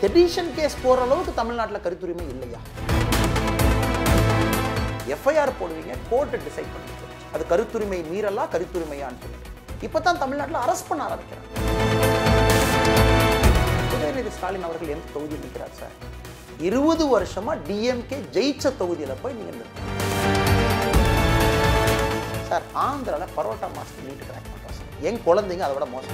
Sedition case போகிற அளவுக்கு தமிழ்நாட்டில் கருத்துரிமை இல்லையா எஃப்ஐஆர் போடுவீங்க கோர்ட்டு டிசைட் பண்ணிட்டு அது கருத்துரிமை மீறலா கருத்துரிமையான்னு சொல்லிட்டு இப்போ தான் தமிழ்நாட்டில் அரெஸ்ட் பண்ண ஆரம்பிக்கிறாங்க உதயநிதி ஸ்டாலின் அவர்கள் எந்த தொகுதியில் நிற்கிறார் சார் இருபது வருஷமா டிஎம்கே ஜெயிச்ச தொகுதியில் போய் நீங்க நிற்கிறீங்க. சார் ஆந்திராவில் பரோட்டா மாஸ்டர் நீட்டு கிராக் பண்ணுறோம் சார் என் குழந்தைங்க அதை விட மோசம்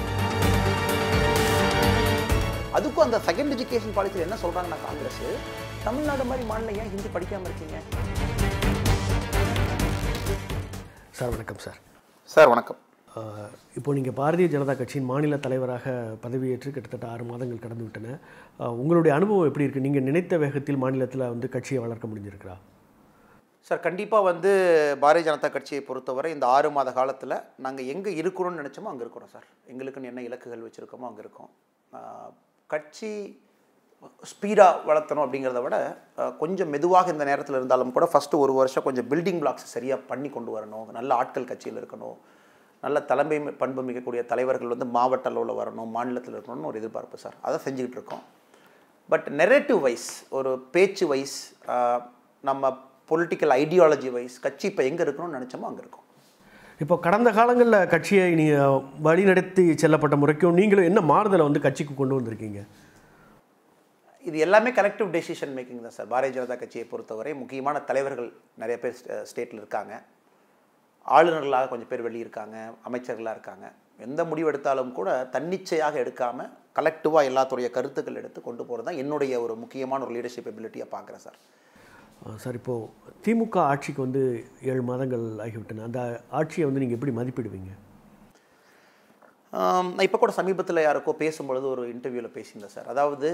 அதுக்கும் அந்த செகண்ட் எஜுகேஷன் பாலிசியில் என்ன சொல்றாங்கன்னா காங்கிரஸ் தமிழ்நாடு மாதிரி மாநிலம் ஏன் ஹிந்தி படிக்காம இருக்கீங்க சார் வணக்கம் சார் சார் வணக்கம் அஹ், இப்போ நீங்கள் பாரதிய ஜனதா கட்சியின் மாநில தலைவராக பதவியேற்று கிட்டத்தட்ட ஆறு மாதங்கள் கடந்து விட்டன அஹ், உங்களுடைய அனுபவம் எப்படி இருக்குது நீங்கள் நினைத்த வேகத்தில் மாநிலத்தில் வந்து கட்சியை வளர்க்க முடிஞ்சிருக்கிறா சார் கண்டிப்பாக வந்து பாரதிய ஜனதா கட்சியை பொறுத்தவரை இந்த ஆறு மாத காலத்தில் நாங்கள் எங்கே இருக்கணும்னு நினச்சோமோ அங்கே இருக்கிறோம் சார் எங்களுக்குன்னு என்ன இலக்குகள் வச்சுருக்கோமோ அங்கே இருக்கோம் ஆஹ் கட்சி ஸ்பீடாக வளர்த்தணும் அப்படிங்கிறத விட ஆஹ் கொஞ்சம் மெதுவாக இந்த நேரத்தில் இருந்தாலும் கூட ஃபஸ்ட்டு ஒரு வருஷம் கொஞ்சம் பில்டிங் பிளாக்ஸ் சரியாக பண்ணி கொண்டு வரணும் நல்ல ஆட்கள் கட்சியில் இருக்கணும் நல்ல தலைமை பண்பு மிகக்கூடிய தலைவர்கள் வந்து மாவட்ட அளவில் வரணும் மாநிலத்தில் இருக்கணும்னு ஒரு எதிர்பார்ப்பு சார் அதை செஞ்சுக்கிட்டு இருக்கோம் பட் நெரேட்டிவ் வைஸ் ஒரு பேச்சு வைஸ் நம்ம பொலிட்டிக்கல் ஐடியாலஜி வைஸ் கட்சி இப்போ எங்கே இருக்கணும்னு நினச்சோமோ அங்கே இருக்கும் இப்போ கடந்த காலங்களில் கட்சியை நீங்கள் வழிநடத்தி செல்லப்பட்ட முறைக்கும் நீங்களும் என்ன மாறுதலை வந்து கட்சிக்கு கொண்டு வந்திருக்கீங்க இது எல்லாமே கலெக்டிவ் டெசிஷன் மேக்கிங் தான் சார் பாரதிய ஜனதா கட்சியை பொறுத்தவரை முக்கியமான தலைவர்கள் நிறைய பேர் ஸ்டேட்டில் இருக்காங்க ஆளுநர்களாக கொஞ்சம் பேர் வெளியே இருக்காங்க அமைச்சர்களாக இருக்காங்க எந்த முடிவு எடுத்தாலும் கூட தன்னிச்சையாக எடுக்காமல் கலெக்டிவாக எல்லாத்துடைய கருத்துக்கள் எடுத்து கொண்டு போகிறது தான் என்னுடைய ஒரு முக்கியமான ஒரு லீடர்ஷிப் எபிலிட்டியாக பார்க்குறேன் சார் அஹ், சார் இப்போது திமுக ஆட்சிக்கு வந்து ஏழு மாதங்கள் ஆகிவிட்டன அந்த ஆட்சியை வந்து நீங்கள் எப்படி மதிப்பிடுவீங்க ஆம், நான் இப்போ கூட சமீபத்தில் யாருக்கோ பேசும்பொழுது ஒரு இன்டர்வியூவில் பேசியிருந்தேன் சார் அதாவது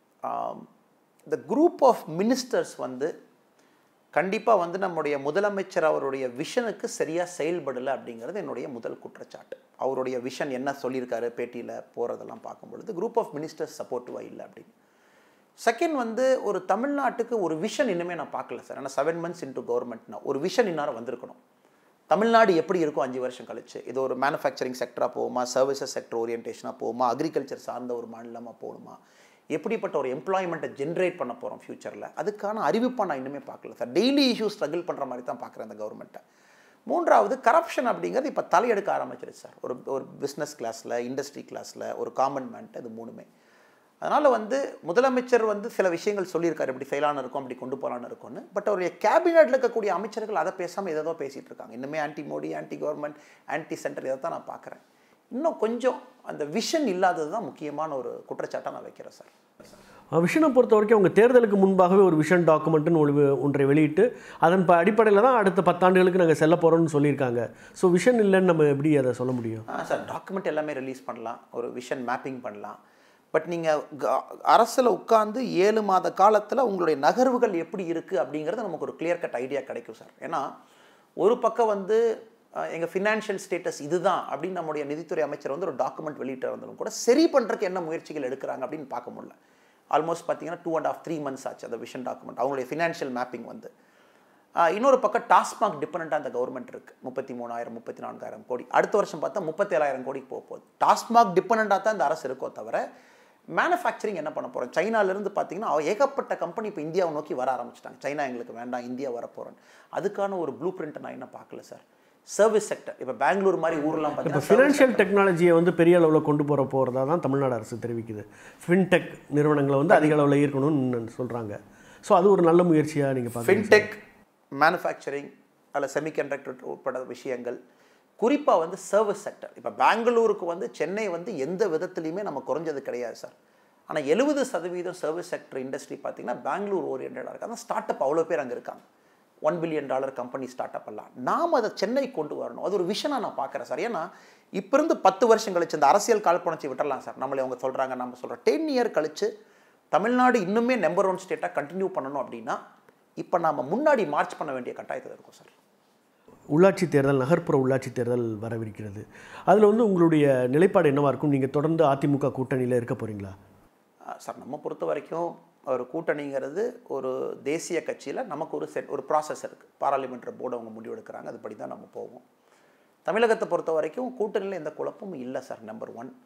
இந்த குரூப் ஆஃப் மினிஸ்டர்ஸ் வந்து கண்டிப்பாக வந்து நம்முடைய முதலமைச்சர் அவருடைய விஷனுக்கு சரியாக செயல்படலை அப்படிங்கிறது என்னுடைய முதல் குற்றச்சாட்டு அவருடைய விஷன் என்ன சொல்லியிருக்காரு பேட்டியில் போகிறதெல்லாம் பார்க்கும்பொழுது குரூப் ஆஃப் மினிஸ்டர்ஸ் சப்போர்ட்டிவாக இல்லை அப்படின்னு செகண்ட் வந்து ஒரு தமிழ்நாட்டுக்கு ஒரு விஷன் இன்னுமே நான் பார்க்கல சார் ஏன்னா செவன் மந்த்ஸ் இன்ட்டு கவர்மெண்ட்னா ஒரு விஷன் இன்னாரம் வந்திருக்கணும் தமிழ்நாடு எப்படி இருக்கும் அஞ்சு வருஷம் கழிச்சு இது ஒரு மேனுஃபேக்சரிங் செக்டராக போகுமா சர்வீசஸ் செக்டர் ஓரியன்டேஷனாக போகுமா அக்ரிகல்ச்சர் சார்ந்த ஒரு மாநிலமாக போகணுமா எப்படிப்பட்ட ஒரு எம்ப்ளாய்மெண்ட்டை ஜென்ரேட் பண்ண போகிறோம் ஃப்யூச்சரில் அதுக்கான அறிவிப்பை நான் இன்னுமே பார்க்கல சார் டெய்லி இஷ்யூ ஸ்ட்ரகிள் பண்ணுற மாதிரி தான் பார்க்குறேன் அந்த கவர்மெண்ட்டை மூன்றாவது கரப்ஷன் அப்படிங்கிறது இப்போ தலையெடுக்க ஆரம்பிச்சிருச்சு சார் ஒரு ஒரு பிஸ்னஸ் கிளாஸில் இண்டஸ்ட்ரி கிளாஸில் ஒரு காமன் மேன்ட்டு இது மூணுமே அதனால் வந்து முதலமைச்சர் வந்து சில விஷயங்கள் சொல்லியிருக்காரு இப்படி செய்யலான்னு இருக்கும் அப்படி கொண்டு போகலான்னு இருக்கும்னு பட் அவருடைய கேபினெட்டில் இருக்கக்கூடிய அமைச்சர்கள் அதை பேசாமல் ஏதோ பேசிகிட்டு இருக்காங்க இன்னுமே anti Modi anti government anti centre இதை தான் நான் பார்க்குறேன் இன்னும் கொஞ்சம் அந்த விஷன் இல்லாதது தான் முக்கியமான ஒரு குற்றச்சாட்டாக நான் வைக்கிறேன் சார் அஹ், விஷனை பொறுத்த வரைக்கும் அவங்க தேர்தலுக்கு முன்பாகவே ஒரு விஷன் டாக்குமெண்ட்னு ஒரு ஒன்றை வெளியிட்டு அதன் ப அடிப்படையில் தான் அடுத்த பத்தாண்டுகளுக்கு நாங்கள் செல்ல போகிறோம்னு சொல்லியிருக்காங்க ஸோ விஷன் இல்லைன்னு நம்ம எப்படி அதை சொல்ல முடியும் ஆ சார் டாக்குமெண்ட் எல்லாமே ரிலீஸ் பண்ணலாம் ஒரு விஷன் மேப்பிங் பண்ணலாம் பட் நீங்கள் அரசில் உட்காந்து ஏழு மாத காலத்தில் உங்களுடைய நகர்வுகள் எப்படி இருக்குது அப்படிங்கிறது நமக்கு ஒரு கிளியர் கட் ஐடியா கிடைக்கும் சார் ஏன்னா ஒரு பக்கம் வந்து எங்கள் ஃபினான்ஷியல் ஸ்டேட்டஸ் இதுதான் அப்படின்னு நம்முடைய நிதித்துறை அமைச்சர் வந்து ஒரு டாக்குமெண்ட் வெளியிட்டு வந்தாலும் கூட சரி பண்ணுறதுக்கு என்ன முயற்சிகள் எடுக்கிறாங்க அப்படின்னு பார்க்க முடியல ஆல்மோஸ்ட் பார்த்தீங்கன்னா two and half three months ஆச்சு அந்த விஷன் டாக்குமெண்ட் அவங்களுடைய ஃபினான்ஷியல் மேப்பிங் வந்து ஆஹ் இன்னொரு பக்கம் டாஸ்மாக் டிபெண்ட்டாக அந்த கவர்மெண்ட் இருக்குது முப்பத்தி மூணாயிரம் முப்பத்தி நான்காயிரம் கோடி அடுத்த வருஷம் பார்த்தா முப்பத்தேழாயிரம் கோடிக்கு போக போகுது டாஸ்மாக் டிபெண்ட்டாக தான் இந்த அரசு இருக்கோ தவிர மேனுஃபேக்சரிங் என்ன பண்ண போகிறோம் சைனாலேருந்து பார்த்தீங்கன்னா ஏகப்பட்ட கம்பெனி இப்போ இந்தியாவை நோக்கி வர ஆரம்பிச்சிட்டாங்க சைனா எங்களுக்கு வேண்டாம் இந்தியா வர போகிறோன்னு அதுக்கான ஒரு ப்ளூ பிரிண்ட் நான் என்ன பார்க்கல சார் சர்வீஸ் செக்டர் இப்போ பெங்களூர் மாதிரி ஊர்லாம் இப்போ பார்த்தீங்கன்னா ஃபினான்ஷியல் டெக்னாலஜியை வந்து பெரிய அளவில் கொண்டு போகிற போகிறதா தான் தமிழ்நாடு அரசு தெரிவிக்குது ஃபின்டெக் நிறுவனங்களை வந்து அதிக அளவில் ஈர்க்கணும்னு சொல்கிறாங்க ஸோ அது ஒரு நல்ல முயற்சியாக நீங்கள் பார்க்குறீங்க ஃபின்டெக் மேனுஃபேக்சரிங் அதில் செமிகண்டக்டர் உட்பட விஷயங்கள் குறிப்பாக வந்து சர்வீஸ் செக்டர் இப்போ பெங்களூருக்கு வந்து சென்னை வந்து எந்த விதத்துலையுமே நம்ம குறைஞ்சது கிடையாது சார் ஆனால் எழுபது சதவீதம் சர்வீஸ் செக்டர் இண்டஸ்ட்ரி பார்த்தீங்கன்னா பெங்களூர் ஓரியன்டாக இருக்குது அந்த ஸ்டார்ட் அப் அவ்வளோ பேர் அங்கே இருக்காங்க one billion dollar company start up எல்லாம் நாம் அதை சென்னை கொண்டு வரணும் அது ஒரு விஷனாக நான் பார்க்குறேன் சார் ஏன்னா இப்போ இருந்து பத்து வருஷம் கழிச்சு இந்த அரசியல் காழ்ப்புணர்ச்சி விட்டுறலாம் சார் நம்மளே அவங்க சொல்கிறாங்க நம்ம சொல்கிறோம் டென் இயர் கழிச்சு தமிழ்நாடு இன்னுமே நம்பர் ஒன் ஸ்டேட்டாக கண்டினியூ பண்ணணும் அப்படின்னா இப்போ நாம் முன்னாடி மார்ச் பண்ண வேண்டிய கட்டாயத்தில் இருக்கும் சார் உள்ளாட்சி தேர்தல் நகர்ப்புற உள்ளாட்சி தேர்தல் வரவிருக்கிறது அதில் வந்து உங்களுடைய நிலைப்பாடு என்னவா இருக்கும் நீங்கள் தொடர்ந்து அதிமுக கூட்டணியில் இருக்க போகிறீங்களா அஹ் சார் நம்ம பொறுத்த வரைக்கும் ஒரு கூட்டணிங்கிறது ஒரு தேசிய கட்சியில் நமக்கு ஒரு செட் ஒரு ப்ராசஸ் இருக்குது பாராளுமன்ற போர்டு அவங்க முடிவெடுக்கிறாங்க அதுபடி தான் நம்ம போவோம் தமிழகத்தை பொறுத்த வரைக்கும் கூட்டணியில் எந்த குழப்பமும் இல்லை சார் நம்பர் ஒன்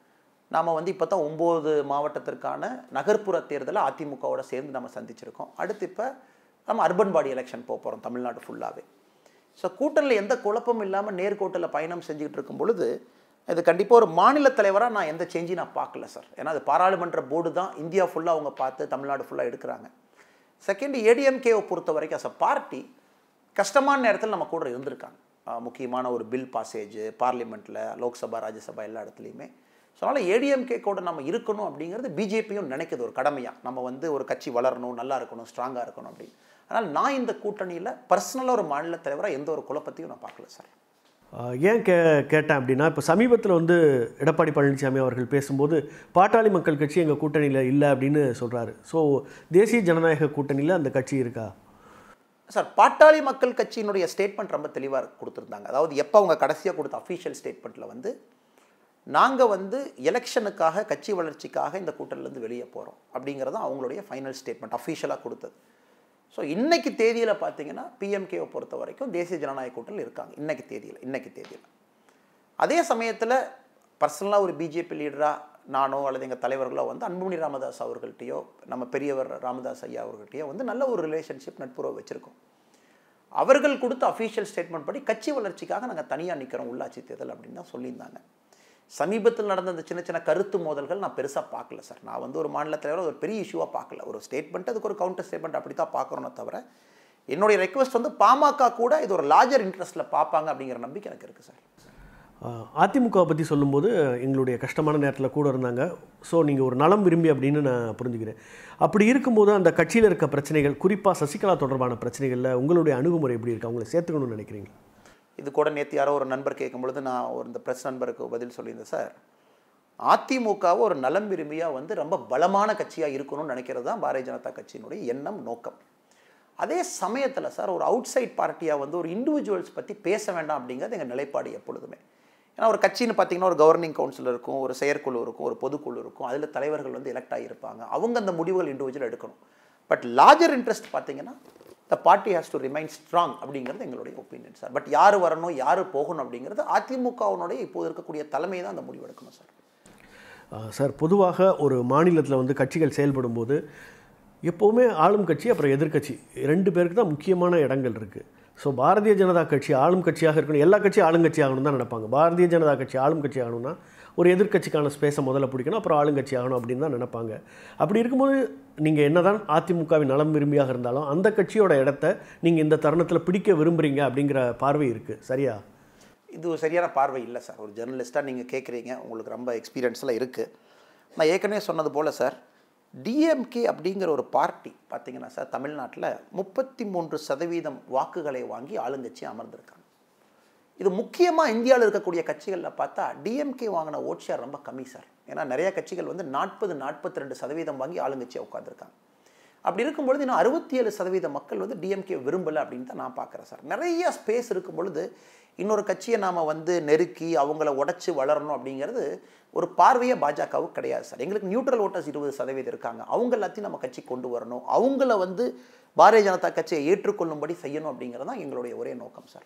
நாம் வந்து இப்போ தான் ஒம்பது மாவட்டத்திற்கான நகர்ப்புற தேர்தலை அதிமுகவோட சேர்ந்து நம்ம சந்திச்சிருக்கோம் அடுத்து இப்போ நம்ம அர்பன் பாடி எலெக்ஷன் போக போகிறோம் தமிழ்நாடு ஃபுல்லாகவே ஸோ கூட்டணியில் எந்த குழப்பமும் இல்லாமல் நேர்கோட்டில் பயணம் செஞ்சுக்கிட்டு இருக்கும் பொழுது இது கண்டிப்பாக ஒரு மாநில தலைவராக நான் எந்த சேஞ்சையும் நான் பார்க்கல சார் ஏன்னா அது பாராளுமன்ற போர்டு தான் இந்தியா ஃபுல்லாக அவங்க பார்த்து தமிழ்நாடு ஃபுல்லாக எடுக்கிறாங்க செகண்ட் ஏடிஎம்கேவை பொறுத்த வரைக்கும் அஸ் அ பார்ட்டி கஷ்டமான நேரத்தில் நம்ம கூட இருந்திருக்காங்க ஆஹ் முக்கியமான ஒரு பில் பாசேஜ் பார்லிமெண்ட்டில் லோக்சபா ராஜ்யசபா எல்லா இடத்துலையுமே ஸோ அதனால் ஏடிஎம்கே கூட நம்ம இருக்கணும் அப்படிங்கிறது பிஜேபியும் நினைக்குது ஒரு கடமையாக நம்ம வந்து ஒரு கட்சி வளரணும் நல்லா இருக்கணும் ஸ்ட்ராங்காக இருக்கணும் அப்படின்னு அதனால் நான் இந்த கூட்டணியில் பர்சனலாக ஒரு மாநில தலைவராக எந்த ஒரு குழப்பத்தையும் நான் பார்க்கல சார் ஆஹ் ஏன் கே கேட்டேன் அப்படின்னா இப்போ சமீபத்தில் வந்து எடப்பாடி பழனிசாமி அவர்கள் பேசும்போது பாட்டாளி மக்கள் கட்சி எங்கள் கூட்டணியில் இல்லை அப்படின்னு சொல்கிறாரு ஸோ தேசிய ஜனநாயக கூட்டணியில் அந்த கட்சி இருக்கா சார் பாட்டாளி மக்கள் கட்சியினுடைய ஸ்டேட்மெண்ட் ரொம்ப தெளிவாக கொடுத்துருந்தாங்க அதாவது எப்போ அவங்க கடைசியாக கொடுத்த அஃபீஷியல் ஸ்டேட்மெண்ட்டில் வந்து நாங்கள் வந்து எலெக்ஷனுக்காக கட்சி வளர்ச்சிக்காக இந்த கூட்டணிலேருந்து வெளியே போகிறோம் அப்படிங்கிறது தான் அவங்களுடைய ஃபைனல் ஸ்டேட்மெண்ட் அஃபீஷியலாக கொடுத்தது ஸோ இன்னைக்கு தேதியில் பார்த்தீங்கன்னா பிஎம்கேவை பொறுத்த வரைக்கும் தேசிய ஜனநாயக கூட்டணியில் இருக்காங்க இன்னைக்கு தேதியில் இன்னைக்கு தேதியில் அதே சமயத்தில் பர்சனலாக ஒரு பிஜேபி லீடராக நானோ அல்லது எங்கள் தலைவர்களோ வந்து அன்புமணி ராமதாஸ் அவர்கள்ட்டையோ நம்ம பெரியவர் ராமதாஸ் ஐயா அவர்கள்ட்டையோ வந்து நல்ல ஒரு ரிலேஷன்ஷிப் நட்புறவு வச்சுருக்கோம் அவர்கள் கொடுத்த அஃபீஷியல் ஸ்டேட்மெண்ட் படி கட்சி வளர்ச்சிக்காக நாங்கள் தனியாக நிற்கிறோம் உள்ளாட்சி தேர்தல் அப்படின்னு தான் சொல்லியிருந்தாங்க சமீபத்தில் நடந்த இந்த சின்ன சின்ன கருத்து மோதல்கள் நான் பெருசாக பார்க்கல சார் நான் வந்து ஒரு மாநில தலைவர் ஒரு பெரிய இஷ்யூவாக பார்க்கல ஒரு ஸ்டேட்மெண்ட் அதுக்கு ஒரு கவுண்டர் ஸ்டேட்மெண்ட் அப்படி தான் பார்க்குறோன்னு தவிர என்னுடைய ரெக்வஸ்ட் வந்து பாமக கூட இது ஒரு லார்ஜர் இன்ட்ரெஸ்ட்டில் பார்ப்பாங்க அப்படிங்கிற நம்பிக்கை எனக்கு இருக்குது சார் ஆஹ் அதிமுகவை பற்றி சொல்லும்போது எங்களுடைய கஷ்டமான நேரத்தில் கூட இருந்தாங்க ஸோ நீங்கள் ஒரு நலம் விரும்பி அப்படின்னு நான் புரிஞ்சுக்கிறேன் அப்படி இருக்கும்போது அந்த கட்சியில் இருக்க பிரச்சனைகள் குறிப்பாக சசிகலா தொடர்பான பிரச்சனைகளில் உங்களுடைய அணுகுமுறை எப்படி இருக்கு அவங்களை சேர்த்துக்கணும்னு நினைக்கிறீங்க இது கூட நேற்று யாரோ ஒரு நண்பர் கேட்கும் பொழுது நான் ஒரு இந்த ப்ரெஸ் நண்பருக்கு பதில் சொல்லியிருந்தேன் சார் அதிமுகவை ஒரு நலம் விரும்பியாக வந்து ரொம்ப பலமான கட்சியாக இருக்கணும்னு நினைக்கிறது தான் பாரதிய ஜனதா கட்சியினுடைய எண்ணம் நோக்கம் அதே சமயத்தில் சார் ஒரு அவுட் சைட் பார்ட்டியாக வந்து ஒரு இண்டிவிஜுவல்ஸ் பற்றி பேச வேண்டாம் அப்படிங்கிறது எங்கள் நிலைப்பாடு எப்பொழுதுமே ஏன்னா ஒரு கட்சின்னு பார்த்தீங்கன்னா ஒரு கவர்னிங் கவுன்சில் இருக்கும் ஒரு செயற்குழு இருக்கும் ஒரு பொதுக்குழு இருக்கும் அதில் தலைவர்கள் வந்து எலெக்ட் ஆகியிருப்பாங்க அவங்க அந்த முடிவுகள் இண்டிவிஜுவல் எடுக்கணும் பட் லார்ஜர் இன்ட்ரெஸ்ட் பார்த்தீங்கன்னா the party has to remain strong அப்படிங்கிறது எங்களுடைய ஒப்பீனியன் சார் பட் யார் வரணும் யார் போகணும் அப்படிங்கிறது அதிமுகவினுடைய இப்போது இருக்கக்கூடிய தலைமை தான் அந்த முடிவு எடுக்கணும் சார் ஆஹ் சார் பொதுவாக ஒரு மாநிலத்தில் வந்து கட்சிகள் செயல்படும் போது எப்போவுமே ஆளும் கட்சி அப்புறம் எதிர்க்கட்சி ரெண்டு பேருக்கு தான் முக்கியமான இடங்கள் இருக்குது ஸோ பாரதிய ஜனதா கட்சி ஆளும் கட்சியாக இருக்கணும் எல்லா கட்சியும் ஆளுங்கட்சி ஆகணும் தான் நினைப்பாங்க பாரதிய ஜனதா கட்சி ஆளும் கட்சி ஆகணும்னா ஒரு எதிர்க்கட்சிக்கான ஸ்பேஸை முதல்ல பிடிக்கணும் அப்புறம் ஆளுங்கட்சி ஆகணும் அப்படின்னு தான் நினைப்பாங்க அப்படி இருக்கும்போது நீங்கள் என்னதான் அதிமுகவின் நலம் விரும்பியாக இருந்தாலும் அந்த கட்சியோட இடத்த நீங்கள் இந்த தருணத்தில் பிடிக்க விரும்புகிறீங்க அப்படிங்கிற பார்வை இருக்குது சரியா இது ஒரு சரியான பார்வை இல்லை சார் ஒரு ஜெர்னலிஸ்ட்டாக நீங்கள் கேட்குறீங்க உங்களுக்கு ரொம்ப எக்ஸ்பீரியன்ஸ்லாம் இருக்குது நான் ஏற்கனவே சொன்னது போல் சார் டிஎம்கே அப்படிங்கிற ஒரு பார்ட்டி பார்த்தீங்கன்னா சார் தமிழ்நாட்டில் முப்பத்தி மூன்று சதவீதம் வாக்குகளை வாங்கி ஆளுங்கட்சி அமர்ந்திருக்காங்க இது முக்கியமாக இந்தியாவில் இருக்கக்கூடிய கட்சிகளில் பார்த்தா டிஎம்கே வாங்கின ஓட் ஷேர் ரொம்ப கம்மி சார் ஏன்னா நிறைய கட்சிகள் வந்து நாற்பது நாற்பத்தி ரெண்டு சதவீதம் வாங்கி ஆளுங்கட்சியாக உட்காந்துருக்காங்க அப்படி இருக்கும்பொழுது இன்னும் அறுபத்தி ஏழு சதவீத மக்கள் வந்து டிஎம்கே விரும்பலை அப்படின்னு தான் நான் பார்க்குறேன் சார் நிறைய ஸ்பேஸ் இருக்கும் பொழுது இன்னொரு கட்சியை நாம் வந்து நெருக்கி அவங்கள உடச்சி வளரணும் அப்படிங்கிறது ஒரு பார்வையே பாஜகவுக்கு கிடையாது சார் எங்களுக்கு நியூட்ரல் ஓட்டர்ஸ் இருபது சதவீதம் இருக்காங்க அவங்க எல்லாத்தையும் நம்ம கட்சி கொண்டு வரணும் அவங்கள வந்து பாரதிய ஜனதா கட்சியை ஏற்றுக்கொள்ளும்படி செய்யணும் அப்படிங்கிறது தான் எங்களுடைய ஒரே நோக்கம் சார்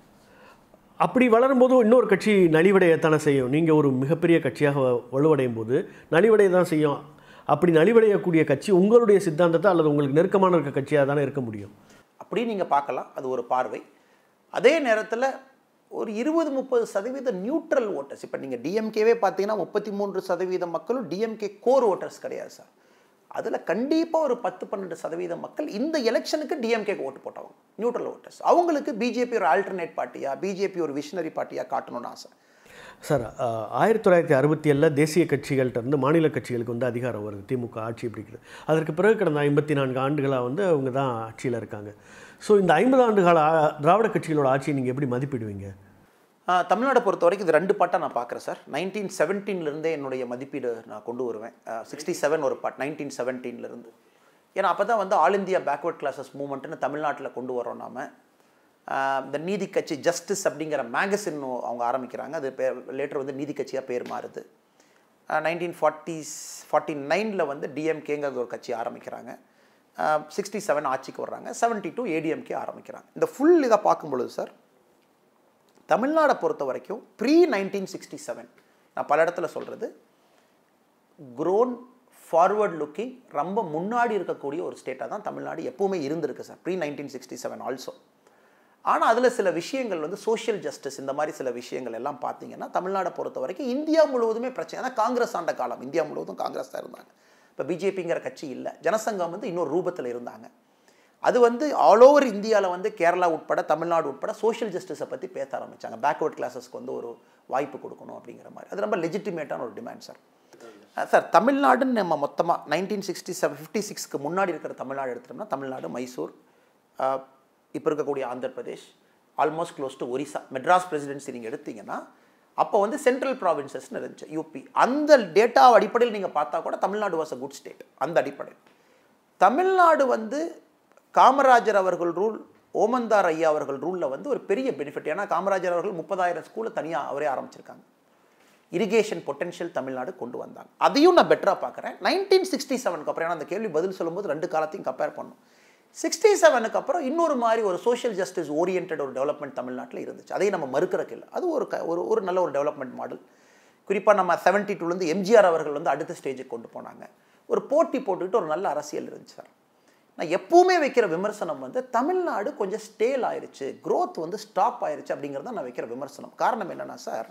அப்படி வளரும்போது இன்னொரு கட்சி நலிவடையத்தானே செய்யும் நீங்கள் ஒரு மிகப்பெரிய கட்சியாக வலுவடையும் போது நலிவடைய தான் செய்யும் அப்படி நலிவடையக்கூடிய கட்சி உங்களுடைய சித்தாந்தத்தை அல்லது உங்களுக்கு நெருக்கமான இருக்க கட்சியாக தானே இருக்க முடியும் அப்படி நீங்கள் பார்க்கலாம் அது ஒரு பார்வை அதே நேரத்தில் ஒரு இருபது முப்பது சதவீத நியூட்ரல் ஓட்டர்ஸ் இப்போ நீங்கள் டிஎம்கேவே பார்த்தீங்கன்னா முப்பத்தி மூன்று சதவீத மக்களும் டிஎம்கே கோர் ஓட்டர்ஸ் கிடையாது சார் அதில் கண்டிப்பாக ஒரு பத்து பன்னெண்டு சதவீத மக்கள் இந்த எலெக்ஷனுக்கு டிஎம்கேக்கு ஓட்டு போட்டவங்க நியூட்ரல் ஓட்டர்ஸ் அவங்களுக்கு பிஜேபி ஒரு ஆல்டர்னேட் பார்ட்டியா பிஜேபி ஒரு விஷனரி பார்ட்டியாக காட்டணும்னு ஆசை சார் ஆஹ், ஆயிரத்தி தொள்ளாயிரத்தி அறுபத்தி ஏழில் தேசிய கட்சிகள்கிட்ட இருந்து மாநில கட்சிகளுக்கு வந்து அதிகாரம் வருது திமுக ஆட்சி பிடிக்கிறது அதற்கு பிறகு கடந்த ஐம்பத்தி நான்கு ஆண்டுகளாக வந்து அவங்க தான் ஆட்சியில் இருக்காங்க ஸோ இந்த ஐம்பது ஆண்டுகால ஆ- திராவிட கட்சிகளோட ஆட்சியை நீங்கள் எப்படி மதிப்பிடுவீங்க ஆஹ், தமிழ்நாடை பொறுத்த வரைக்கும் இது ரெண்டு பாட்டாக நான் பார்க்குறேன் சார் நைன்டீன் செவன்டீன்லேருந்தே என்னுடைய மதிப்பீடு நான் கொண்டு வருவேன் சிக்ஸ்டி செவன் ஒரு பாட் நைன்டீன் செவன்டீன்லேருந்து ஏன்னா அப்போ தான் வந்து ஆல் இந்தியா பேக்வர்ட் கிளாஸஸ் மூவ்மெண்ட்னு தமிழ்நாட்டில் கொண்டு வரோம் நாம ஆஹ், இந்த நீதி கட்சி ஜஸ்டிஸ் அப்படிங்கிற மேகசின் அவங்க ஆரம்பிக்கிறாங்க அது பேர் லேட்டர் வந்து நீதி கட்சியாக பேர் மாறுது நைன்டீன் ஃபார்ட்டிஸ் ஃபார்ட்டி நைனில் வந்து டிஎம்கேங்கிறது ஒரு கட்சி ஆரம்பிக்கிறாங்க சிக்ஸ்டி செவன் ஆட்சிக்கு வர்றாங்க செவன்ட்டி டூ ஏடிஎம்கே ஆரம்பிக்கிறாங்க இந்த ஃபுல் இதை பார்க்கும் பொழுது சார் தமிழ்நாடை பொறுத்த வரைக்கும் ப்ரீ நைன்டீன் சிக்ஸ்டி செவன் நான் பல இடத்துல சொல்கிறது க்ரோன் ஃபார்வர்ட் லுக்கிங் ரொம்ப முன்னாடி இருக்கக்கூடிய ஒரு ஸ்டேட்டாக தான் தமிழ்நாடு எப்பவுமே இருந்திருக்கு sir pre nineteen sixty seven also ஆனால் அதில் சில விஷயங்கள் வந்து சோஷியல் ஜஸ்டிஸ் இந்த மாதிரி சில விஷயங்கள் எல்லாம் பார்த்தீங்கன்னா தமிழ்நாடை பொறுத்த வரைக்கும் இந்தியா முழுவதுமே பிரச்சனை ஏன்னா காங்கிரஸ் ஆண்ட காலம் இந்தியா முழுவதும் காங்கிரஸ் தான் இருந்தாங்க இப்போ பிஜேபிங்கிற கட்சி இல்லை ஜனசங்கம் வந்து இன்னொரு ரூபத்தில் இருந்தாங்க அது வந்து ஆல் ஓவர் இந்தியாவில் வந்து கேரளா உட்பட தமிழ்நாடு உட்பட சோஷியல் ஜஸ்டிஸை பற்றி பேச ஆரம்பித்தாங்க பேக்வர்ட் கிளாஸஸ்க்கு வந்து ஒரு வாய்ப்பு கொடுக்கணும் அப்படிங்கிற மாதிரி அது ரொம்ப லெஜிட்டிமேட்டான ஒரு டிமாண்ட் சார் சார் தமிழ்நாடுன்னு நம்ம மொத்தமாக நைன்டீன் சிக்ஸ்டி செவன் ஃபிஃப்டி சிக்ஸ்க்கு முன்னாடி இருக்கிற தமிழ்நாடு எடுத்துட்டோம்னா தமிழ்நாடு மைசூர் இப்போ இருக்கக்கூடிய Andhra Pradesh almost close to Orissa Madras presidency நீங்கள் எடுத்தீங்கன்னா அப்போ வந்து சென்ட்ரல் ப்ராவின்சஸ்னு இருந்துச்சு யூபி அந்த டேட்டா அடிப்படையில் நீங்கள் பார்த்தா கூட Tamil Nadu was a good state அந்த அடிப்படையில் தமிழ்நாடு வந்து காமராஜர் அவர்கள் ரூல் ஓமந்தார் ஐயா அவர்கள் ரூலில் வந்து ஒரு பெரிய பெனிஃபிட் ஏன்னா காமராஜர் அவர்கள் முப்பதாயிரம் ஸ்கூலை தனியாக அவரே ஆரம்பிச்சிருக்காங்க இரிகேஷன் பொட்டென்ஷியல் தமிழ்நாடு கொண்டு வந்தாங்க அதையும் நான் பெட்டராக பார்க்குறேன் நைன்டீன் சிக்ஸ்டி செவனுக்கு அப்புறம் ஏன்னா அந்த கேள்வி பதில் சொல்லும்போது ரெண்டு காலத்தையும் கம்பேர் பண்ணும் சிக்ஸ்டி செவனுக்கு அப்புறம் இன்னொரு மாதிரி ஒரு சோஷியல் ஜஸ்டிஸ் ஓரியன்ட் ஒரு டெவலப்மெண்ட் தமிழ்நாட்டில் இருந்துச்சு அதையும் நம்ம மறுக்கிறக்கு இல்லை அது ஒரு க ஒரு ஒரு நல்ல ஒரு டெவலப்மெண்ட் மாடல் குறிப்பாக நம்ம செவன்ட்டி டூலேருந்து எம்ஜிஆர் அவர்கள் வந்து அடுத்த ஸ்டேஜுக்கு கொண்டு போனாங்க ஒரு போட்டி போட்டுக்கிட்டு ஒரு நல்ல அரசியல் இருந்துச்சு சார் நான் எப்பவுமே வைக்கிற விமர்சனம் வந்து தமிழ்நாடு கொஞ்சம் ஸ்டேல் ஆயிருச்சு growth வந்து ஸ்டாப் ஆயிருச்சு அப்படிங்கிறது தான் நான் வைக்கிற விமர்சனம் காரணம் என்னென்னா சார்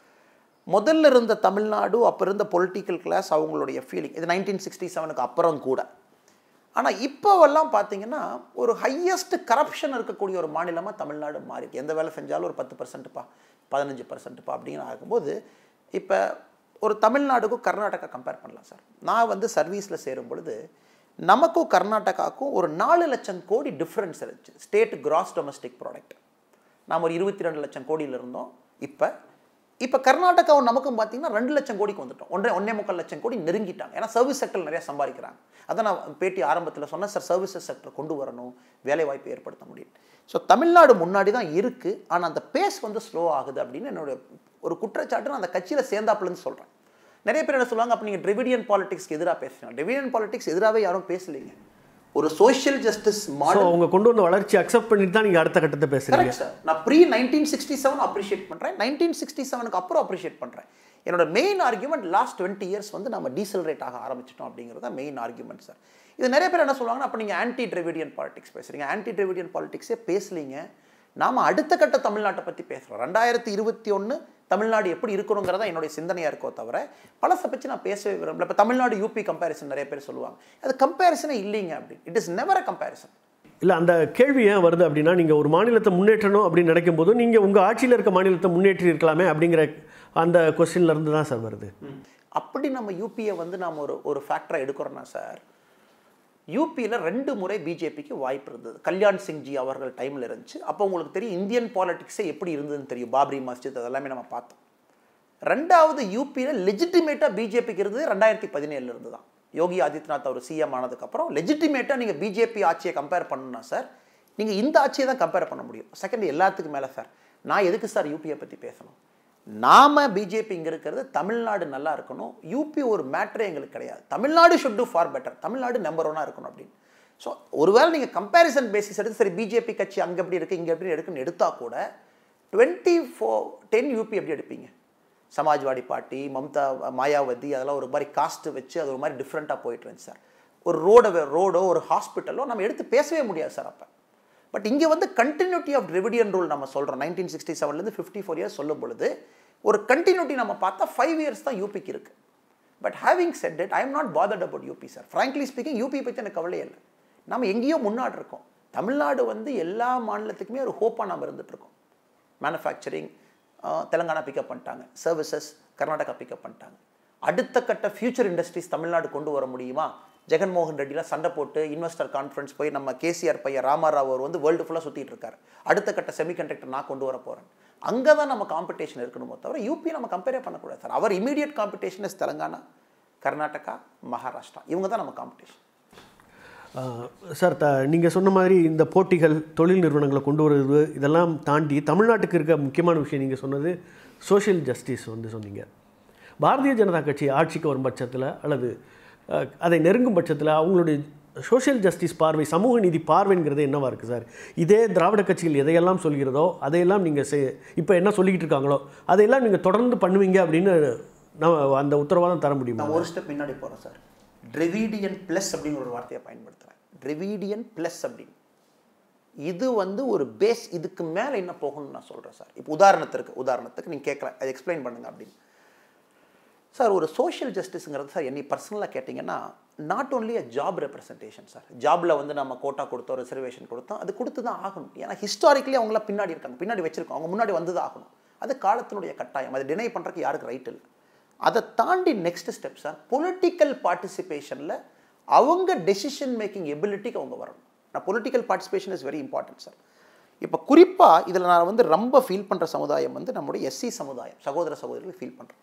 முதல்ல இருந்த தமிழ்நாடு அப்போ இருந்த பொலிட்டிக்கல் கிளாஸ் அவங்களுடைய ஃபீலிங் இது நைன்டீன் சிக்ஸ்டி செவனுக்கு அப்புறம் கூட ஆனால் இப்போவெல்லாம் பார்த்தீங்கன்னா ஒரு ஹையஸ்ட் கரப்ஷன் இருக்கக்கூடிய ஒரு மாநிலமாக தமிழ்நாடு மாறி இருக்கு. எந்த வேலை செஞ்சாலும் ஒரு பத்து பர்சன்ட்டுப்பா பதினஞ்சு பர்சன்ட்டுப்பா அப்படின்னு ஆகும்போது இப்போ ஒரு தமிழ்நாடுக்கும் கர்நாடகா கம்பேர் பண்ணலாம் சார் நான் வந்து சர்வீஸில் சேரும் பொழுது நமக்கும் கர்நாடகாவுக்கும் ஒரு நாலு லட்சம் கோடி டிஃப்ரென்ஸ் இருந்துச்சு ஸ்டேட் கிராஸ் டொமஸ்டிக் ப்ராடக்ட் நாம் ஒரு இருபத்தி ரெண்டு லட்சம் கோடியில் இருந்தோம் இப்போ இப்போ கர்நாடகாவும் நமக்கும் பார்த்தீங்கன்னா ரெண்டு லட்சம் கோடிக்கு வந்துட்டோம் ஒன்றே ஒன்றே முக்கால் லட்சம் கோடி நெருங்கிட்டாங்க ஏன்னா சர்வீஸ் செக்டர் நிறைய சம்பாதிக்கிறாங்க அதான் நான் பேட்டி ஆரம்பத்தில் சொன்னேன் சார் சர்வீசஸ் செக்டர் கொண்டு வரணும் வேலை வாய்ப்பு ஏற்படுத்த முடியும் ஸோ தமிழ்நாடு முன்னாடி தான் இருக்குது ஆனால் அந்த பேஸ் வந்து ஸ்லோ ஆகுது அப்படின்னு என்னோட ஒரு குற்றச்சாட்டு நான் அந்த கட்சியில் சேர்ந்தாப்புலன்னு சொல்கிறேன் நிறைய பேர் என்ன சொல்லுவாங்க அப்போ நீங்கள் டிவிடியன் பாலிடிக்ஸ்க்கு எதிராக பேசுறீங்க டிவிடியன் பாலிடிக்ஸ் எதிராகவே யாரும் பேசலைங்க ஒரு சோஷியல் ஜஸ்டிஸ் ஸோ மாடல் அவங்க கொண்டு வந்த வளர்ச்சி அக்செப்ட் பண்ணிட்டு தான் நீங்கள் அடுத்த கட்டத்தை பேசுகிறீங்க கரெக்ட் சார் நான் pre nineteen sixty seven appreciate பண்ணுறேன் நைன்டீன் சிக்ஸ்டி செவனுக்கு அப்புறம் அப்ரிஷியேட் பண்ணுறேன் என்னோட main argument last twenty years வந்து நம்ம டீசல் ரேட் ஆக ஆரம்பிச்சிட்டோம் அப்படிங்கிறது தான் மெயின் ஆர்குமெண்ட் சார் இது நிறைய பேர் என்ன சொல்லுவாங்கன்னா அப்போ நீங்கள் ஆன்டி டிரெவிடியன் பாலிடிக்ஸ் பேசுறீங்க ஆன்டி டிரெவிடியன் பாலிடிக்ஸே பேசலீங்க நாம அடுத்த கட்ட தமிழ்நாட்டை பற்றி பேசுகிறோம் ரெண்டாயிரத்தி இருபத்தி ஒன்று தமிழ்நாடு எப்படி இருக்கணுங்கிறதா என்னுடைய சிந்தனையாக இருக்கோ தவிர பழசை பற்றி நான் பேசவே விரும்பல இப்போ தமிழ்நாடு யூபி கம்பேரிசன் நிறைய பேர் சொல்லுவாங்க அது கம்பேரிசனே இல்லைங்க அப்படின்னு it is never a comparison இல்லை அந்த கேள்வி ஏன் வருது அப்படின்னா நீங்கள் ஒரு மாநிலத்தை முன்னேற்றணும் அப்படின்னு நினைக்கும் போது நீங்கள் உங்கள் ஆட்சியில் இருக்க மாநிலத்தை முன்னேற்றி இருக்கலாமே அப்படிங்கிற அந்த கொஸ்டின்ல இருந்து தான் சார் வருது அப்படி நம்ம யூபியை வந்து நாம் ஒரு ஒரு ஃபேக்டரை எடுக்கிறோன்னா சார் யூபியில் ரெண்டு முறை பிஜேபிக்கு வாய்ப்பு இருந்தது கல்யாண் சிங்ஜி அவர்கள் டைமில் இருந்துச்சு அப்போ உங்களுக்கு தெரியும் இந்தியன் பாலிடிக்ஸே எப்படி இருந்ததுன்னு தெரியும் பாப்ரி மஸ்ஜித் அதெல்லாமே நம்ம பார்த்தோம் ரெண்டாவது யூபியில் லெஜிட்டிமேட்டாக பிஜேபிக்கு இருந்தது ரெண்டாயிரத்தி பதினேழுல இருந்து தான் யோகி ஆதித்யநாத் அவர் சிஎம் ஆனதுக்கப்புறம் லெஜிட்டிமேட்டாக நீங்கள் பிஜேபி ஆட்சியை கம்பேர் பண்ணணும்னா சார் நீங்கள் இந்த ஆட்சியை தான் கம்பேர் பண்ண முடியும் செகண்ட் எல்லாத்துக்கும் மேலே சார் நான் எதுக்கு சார் யூபியை பற்றி பேசணும் நாம பிஜேபி இங்கே இருக்கிறது தமிழ்நாடு நல்லா இருக்கணும் யூபி ஒரு மேட்ரே எங்களுக்கு கிடையாது Tamil Nadu should do far better Tamil Nadu number ஒன்னாக இருக்கணும் அப்படின்னு ஸோ ஒருவேளை நீங்கள் கம்பேரிசன் பேசிஸ் எடுத்து சரி பிஜேபி கட்சி அங்கே எப்படி இருக்குது இங்கே எப்படி இருக்குன்னு எடுத்தால் கூட டுவெண்ட்டி ஃபோர் டென் யூபி எப்படி எடுப்பீங்க சமாஜ்வாடி பார்ட்டி மம்தா மாயாவதி அதெல்லாம் ஒரு மாதிரி காஸ்ட்டு வச்சு அது ஒரு மாதிரி டிஃப்ரெண்ட்டாக போயிட்டு இருந்துச்சு சார் ஒரு ரோடோ ரோடோ ஒரு ஹாஸ்பிட்டலோ நம்ம எடுத்து பேசவே முடியாது சார் அப்போ பட் இங்கே வந்து கண்டினியூட்டி ஆஃப் டிவிடியன் ரூல் நம்ம சொல்கிறோம் நைன்டீன் சிக்ஸ்டி செவன்லேருந்து ஃபிஃப்டி ஃபோர் இயர்ஸ் சொல்லும் பொழுது ஒரு கண்டினியூட்டி நம்ம பார்த்தா ஃபைவ் இயர்ஸ் தான் யூபிக்கு இருக்குது but having said it I am not bothered about UP sir frankly speaking UP பற்றி எனக்கு கவலையே இல்லை நம்ம எங்கேயோ முன்னாடி இருக்கோம் தமிழ்நாடு வந்து எல்லா மாநிலத்துக்குமே ஒரு ஹோப்பாக நம்ம இருந்துகிட்ருக்கோம் மேனுஃபேக்சரிங் தெலங்கானா பிக்கப் பண்ணிட்டாங்க சர்வீசஸ் கர்நாடகா பிக்கப் பண்ணிட்டாங்க அடுத்த கட்ட ஃபியூச்சர் இண்டஸ்ட்ரீஸ் தமிழ்நாடு கொண்டு வர முடியுமா ஜெகன்மோகன் ரெட்டிலாம் சண்டை போட்டு இன்வெஸ்டர் கான்ஃபரன்ஸ் போய் நம்ம கேசிஆர் பையன் ராமாராவ் அவர் வந்து வேர்ல்டு ஃபுல்லாக சுற்றிட்டு இருக்காரு அடுத்த கட்ட செமிகண்டக்டர் நான் கொண்டு வர போகிறேன் அங்கே தான் நம்ம காம்படிஷன் இருக்கணுமோ தவிர யூபி நம்ம கம்பேரே பண்ணக்கூடாது சார் அவர் immediate competition is Telangana Karnataka Maharashtra இவங்க தான் நம்ம காம்படிஷன் ஆஹ் சார் த நீங்கள் சொன்ன மாதிரி இந்த போட்டிகள் தொழில் நிறுவனங்களை கொண்டு வருவது இதெல்லாம் தாண்டி தமிழ்நாட்டுக்கு இருக்க முக்கியமான விஷயம் நீங்கள் சொன்னது சோஷியல் ஜஸ்டிஸ் வந்து சொன்னீங்க பாரதிய ஜனதா கட்சி ஆட்சிக்கு வரும் பட்சத்தில் அல்லது அஹ், அதை நெருங்கும் பட்சத்தில் அவங்களுடைய சோஷியல் ஜஸ்டிஸ் பார்வை சமூக நீதி பார்வைங்கிறது என்னவா இருக்குது சார் இதே திராவிட கட்சிகள் எதையெல்லாம் சொல்கிறதோ அதையெல்லாம் நீங்கள் செய் இப்போ என்ன சொல்லிக்கிட்டு இருக்காங்களோ அதையெல்லாம் நீங்கள் தொடர்ந்து பண்ணுவீங்க அப்படின்னு நம்ம அந்த உத்தரவாதம் தர முடியுமா நான் ஒரு ஸ்டெப் முன்னாடி போகிறேன் சார் ட்ரெவிடியன் ப்ளஸ் அப்படிங்கிற ஒரு வார்த்தையை பயன்படுத்துகிறேன் ட்ரெவிடியன் ப்ளஸ் அப்படின்னு இது வந்து ஒரு பேஸ் இதுக்கு மேலே என்ன போகணும்னு நான் சொல்கிறேன் சார் இப்போ உதாரணத்திற்கு உதாரணத்துக்கு நீங்கள் கேட்கலாம் அதை எக்ஸ்பிளைன் பண்ணுங்க அப்படின்னு சார் ஒரு சோஷியல் ஜஸ்டிஸுங்கிறது சார் என்னை பர்சனலாக கேட்டிங்கன்னா not only a job representation sir ஜாபில் வந்து நம்ம கோட்டா கொடுத்தோம் ரிசர்வேஷன் கொடுத்தோம் அது கொடுத்து தான் ஆகணும் ஏன்னா ஹிஸ்டாரிக்கலி அவங்களாம் பின்னாடி இருக்காங்க பின்னாடி வச்சிருக்கோம் அவங்க முன்னாடி வந்து தான் ஆகணும் அது காலத்தினுடைய கட்டாயம் அதை டினை பண்ணுறதுக்கு யாருக்கு ரைட் இல்லை அதை தாண்டி நெக்ஸ்ட் ஸ்டெப் சார் பொலிட்டிக்கல் பார்ட்டிசிபேஷனில் அவங்க டெசிஷன் மேக்கிங் எபிலிட்டிக்கு அவங்க வரணும் நான் political participation is very important sir இப்போ குறிப்பாக இதில் நான் வந்து ரொம்ப ஃபீல் பண்ணுற சமுதாயம் வந்து நம்முடைய எஸ்சி சமுதாயம் சகோதர சகோதரிகள் ஃபீல் பண்ணுறேன்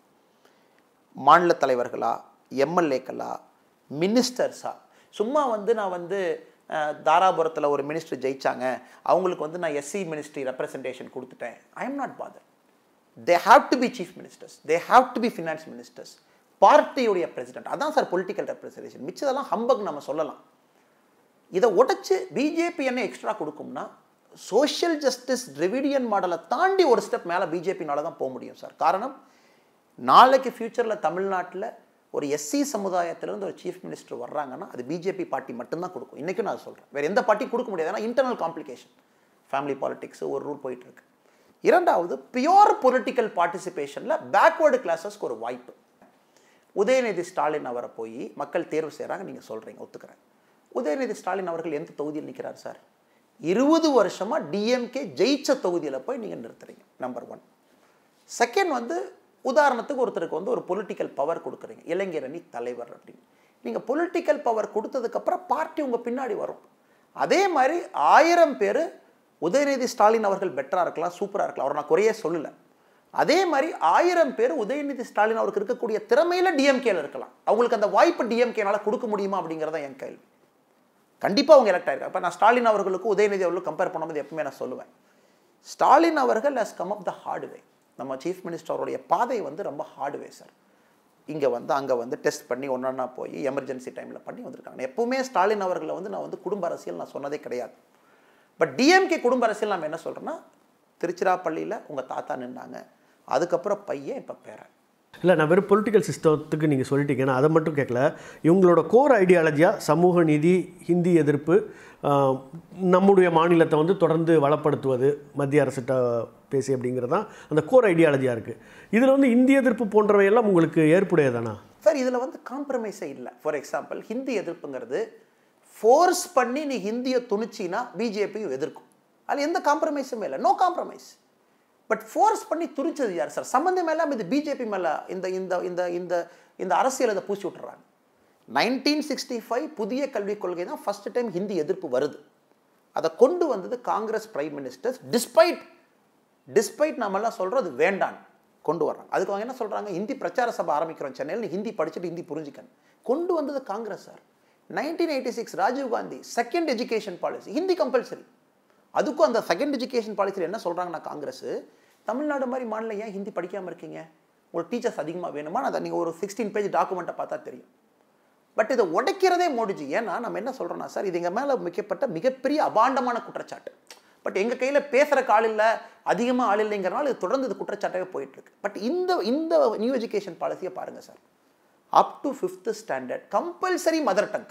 மாநில தலைவர்களா எம்எல்ஏக்களா மினிஸ்டர்ஸா சும்மா வந்து நான் வந்து அஹ், தாராபுரத்தில் ஒரு மினிஸ்டர் ஜெயிச்சாங்க அவங்களுக்கு வந்து நான் எஸ்சி மினிஸ்ட்ரி ரெப்ரசன்டேஷன் கொடுத்துட்டேன் I am not bother they have to be chief ministers they have to be finance ministers பார்ட்டியுடைய பிரசிடென்ட் அதான் சார் பொலிட்டிக்கல் ரெப்ரசன்டேஷன் மிச்சதெல்லாம் ஹம்பக் நம்ம சொல்லலாம் இதை உடைச்சு பிஜேபி என்ன எக்ஸ்ட்ரா கொடுக்கும்னா சோஷியல் ஜஸ்டிஸ் டிரெவிடியன் மாடலை தாண்டி ஒரு ஸ்டெப் மேலே பிஜேபினால தான் போக முடியும் சார் காரணம் நாளைக்கு ஃப்யூச்சரில் தமிழ்நாட்டில் ஒரு எஸ்சி சமுதாயத்திலேருந்து ஒரு சீஃப் மினிஸ்டர் வர்றாங்கன்னா அது பிஜேபி பார்ட்டி மட்டும்தான் கொடுக்கும் இன்றைக்கும் நான் சொல்கிறேன் வேறு எந்த பார்ட்டி கொடுக்க முடியாது ஏன்னா இன்டர்னல் காம்ப்ளிகேஷன் ஃபேமிலி பாலிடிக்ஸ் ஒரு ரூல் போயிட்டு இருக்கு இரண்டாவது பியோர் பொலிட்டிக்கல் பார்ட்டிசிபேஷனில் பேக்வேர்டு கிளாஸஸ்க்கு ஒரு வாய்ப்பு உதயநிதி ஸ்டாலின் அவரை போய் மக்கள் தேர்வு செய்கிறாங்க நீங்கள் சொல்கிறீங்க ஒத்துக்கிறேன் உதயநிதி ஸ்டாலின் அவர்கள் எந்த தொகுதியில் நிற்கிறார் சார் இருபது வருஷமாக டிஎம்கே ஜெயிச்ச தொகுதியில் போய் நீங்கள் நிறுத்துறீங்க நம்பர் ஒன் செகண்ட் வந்து உதாரணத்துக்கு ஒருத்தருக்கு வந்து ஒரு பொலிட்டிக்கல் பவர் கொடுக்குறீங்க இளைஞரணி தலைவர் அப்படின்னு நீங்கள் பொலிட்டிக்கல் பவர் கொடுத்ததுக்கப்புறம் பார்ட்டி உங்கள் பின்னாடி வரும் அதே மாதிரி ஆயிரம் பேர் உதயநிதி ஸ்டாலின் அவர்கள் பெட்டராக இருக்கலாம் சூப்பராக இருக்கலாம் அவர் நான் குறையே சொல்லலை அதே மாதிரி ஆயிரம் பேர் உதயநிதி ஸ்டாலின் அவருக்கு இருக்கக்கூடிய திறமையில டிஎம்கேல இருக்கலாம் அவங்களுக்கு அந்த வாய்ப்பு டிஎம்கேனால கொடுக்க முடியுமா அப்படிங்கிறத என் கேள்வி கண்டிப்பாக அவங்க எலெக்ட் ஆயிருக்காங்க இப்போ நான் ஸ்டாலின் அவர்களுக்கும் உதயநிதி அவர்களுக்கும் கம்பேர் பண்ணும்போது எப்பவுமே நான் சொல்லுவேன் ஸ்டாலின் அவர்கள் has come up the hard way நம்ம சீஃப் மினிஸ்டர் அவருடைய பாதை வந்து ரொம்ப ஹார்ட் வே சார் இங்கே வந்து அங்கே வந்து டெஸ்ட் பண்ணி ஒன்றா போய் எமர்ஜென்சி டைமில் பண்ணி வந்திருக்காங்க எப்பவுமே ஸ்டாலின் அவர்களை வந்து நான் வந்து குடும்ப அரசியல் நான் சொன்னதே கிடையாது பட் டிஎம்கே குடும்ப அரசியல் நம்ம என்ன சொல்கிறோன்னா திருச்சிராப்பள்ளியில் உங்கள் தாத்தா நின்னாங்க அதுக்கப்புறம் பையன் இப்போ பேரன் இல்லை நான் வெறும் பொலிட்டிக்கல் சிஸ்டத்துக்கு நீங்கள் சொல்லிட்டீங்க நான் அதை மட்டும் கேட்கல இவங்களோட கோர் ஐடியாலஜியாக சமூக நீதி ஹிந்தி எதிர்ப்பு ஆஹ், நம்முடைய மாநிலத்தை வந்து தொடர்ந்து வளப்படுத்துவது மத்திய அரசிட்ட பேசி அப்படிங்கிறது தான் அந்த கோர் ஐடியாலஜியாக இருக்குது இதில் வந்து இந்திய எதிர்ப்பு போன்றவையெல்லாம் உங்களுக்கு ஏற்புடையதானா சார் இதில் வந்து காம்ப்ரமைஸே இல்லை ஃபார் எக்ஸாம்பிள் ஹிந்தி எதிர்ப்புங்கிறது ஃபோர்ஸ் பண்ணி நீ ஹிந்தியை துணிச்சின்னா பிஜேபியும் எதிர்க்கும் அதில் எந்த காம்ப்ரமைஸுமே இல்லை நோ காம்ப்ரமைஸ் பட் ஃபோர்ஸ் பண்ணி துணிச்சது யார் சார் சம்மந்தம் இல்லாமல் இது பிஜேபி மேலே இந்த இந்த இந்த இந்த இந்த அரசியல் இதை பூசி விட்டுறாங்க நைன்டீன் சிக்ஸ்டி ஃபைவ் புதிய கல்விக் கொள்கை தான் ஃபர்ஸ்ட் டைம் ஹிந்தி எதிர்ப்பு வருது அதை கொண்டு வந்தது Congress prime ministers despite despite நம்மெல்லாம் சொல்கிறோம் அது வேண்டாம் கொண்டு வர்றாங்க அதுக்கு அவங்க என்ன சொல்கிறாங்க ஹிந்தி பிரச்சார சபை ஆரம்பிக்கிறோம் சென்னையில் நீ ஹிந்தி படிச்சுட்டு ஹிந்தி புரிஞ்சுக்கணும் கொண்டு வந்தது Congress sir nineteen eighty six Rajiv Gandhi second education policy Hindi compulsory அதுக்கும் அந்த செகண்ட் எஜுகேஷன் பாலிசியில் என்ன சொல்கிறாங்கன்னா காங்கிரஸ் தமிழ்நாடு மாதிரி மாநிலம் ஏன் ஹிந்தி படிக்காமல் இருக்கீங்க உங்களுக்கு டீச்சர்ஸ் அதிகமாக வேணுமா அதை நீங்கள் ஒரு சிக்ஸ்டீன் பேஜ் டாக்குமெண்ட்டை பார்த்தா தெரியும் பட் இதை உடைக்கிறதே மோடிஜி ஏன்னா நம்ம என்ன சொல்கிறோம்னா சார் இது எங்கள் மேலே வைக்கப்பட்ட மிகப்பெரிய அபாண்டமான குற்றச்சாட்டு பட் எங்கள் கையில் பேசுகிற ஆள் இல்லை அதிகமாக ஆள் இல்லைங்கிறனால இது தொடர்ந்து இது குற்றச்சாட்டாகவே போயிட்டுருக்கு பட் இந்த இந்த நியூ எஜுகேஷன் பாலிசியை பாருங்கள் sir up to fifth standard compulsory mother tongue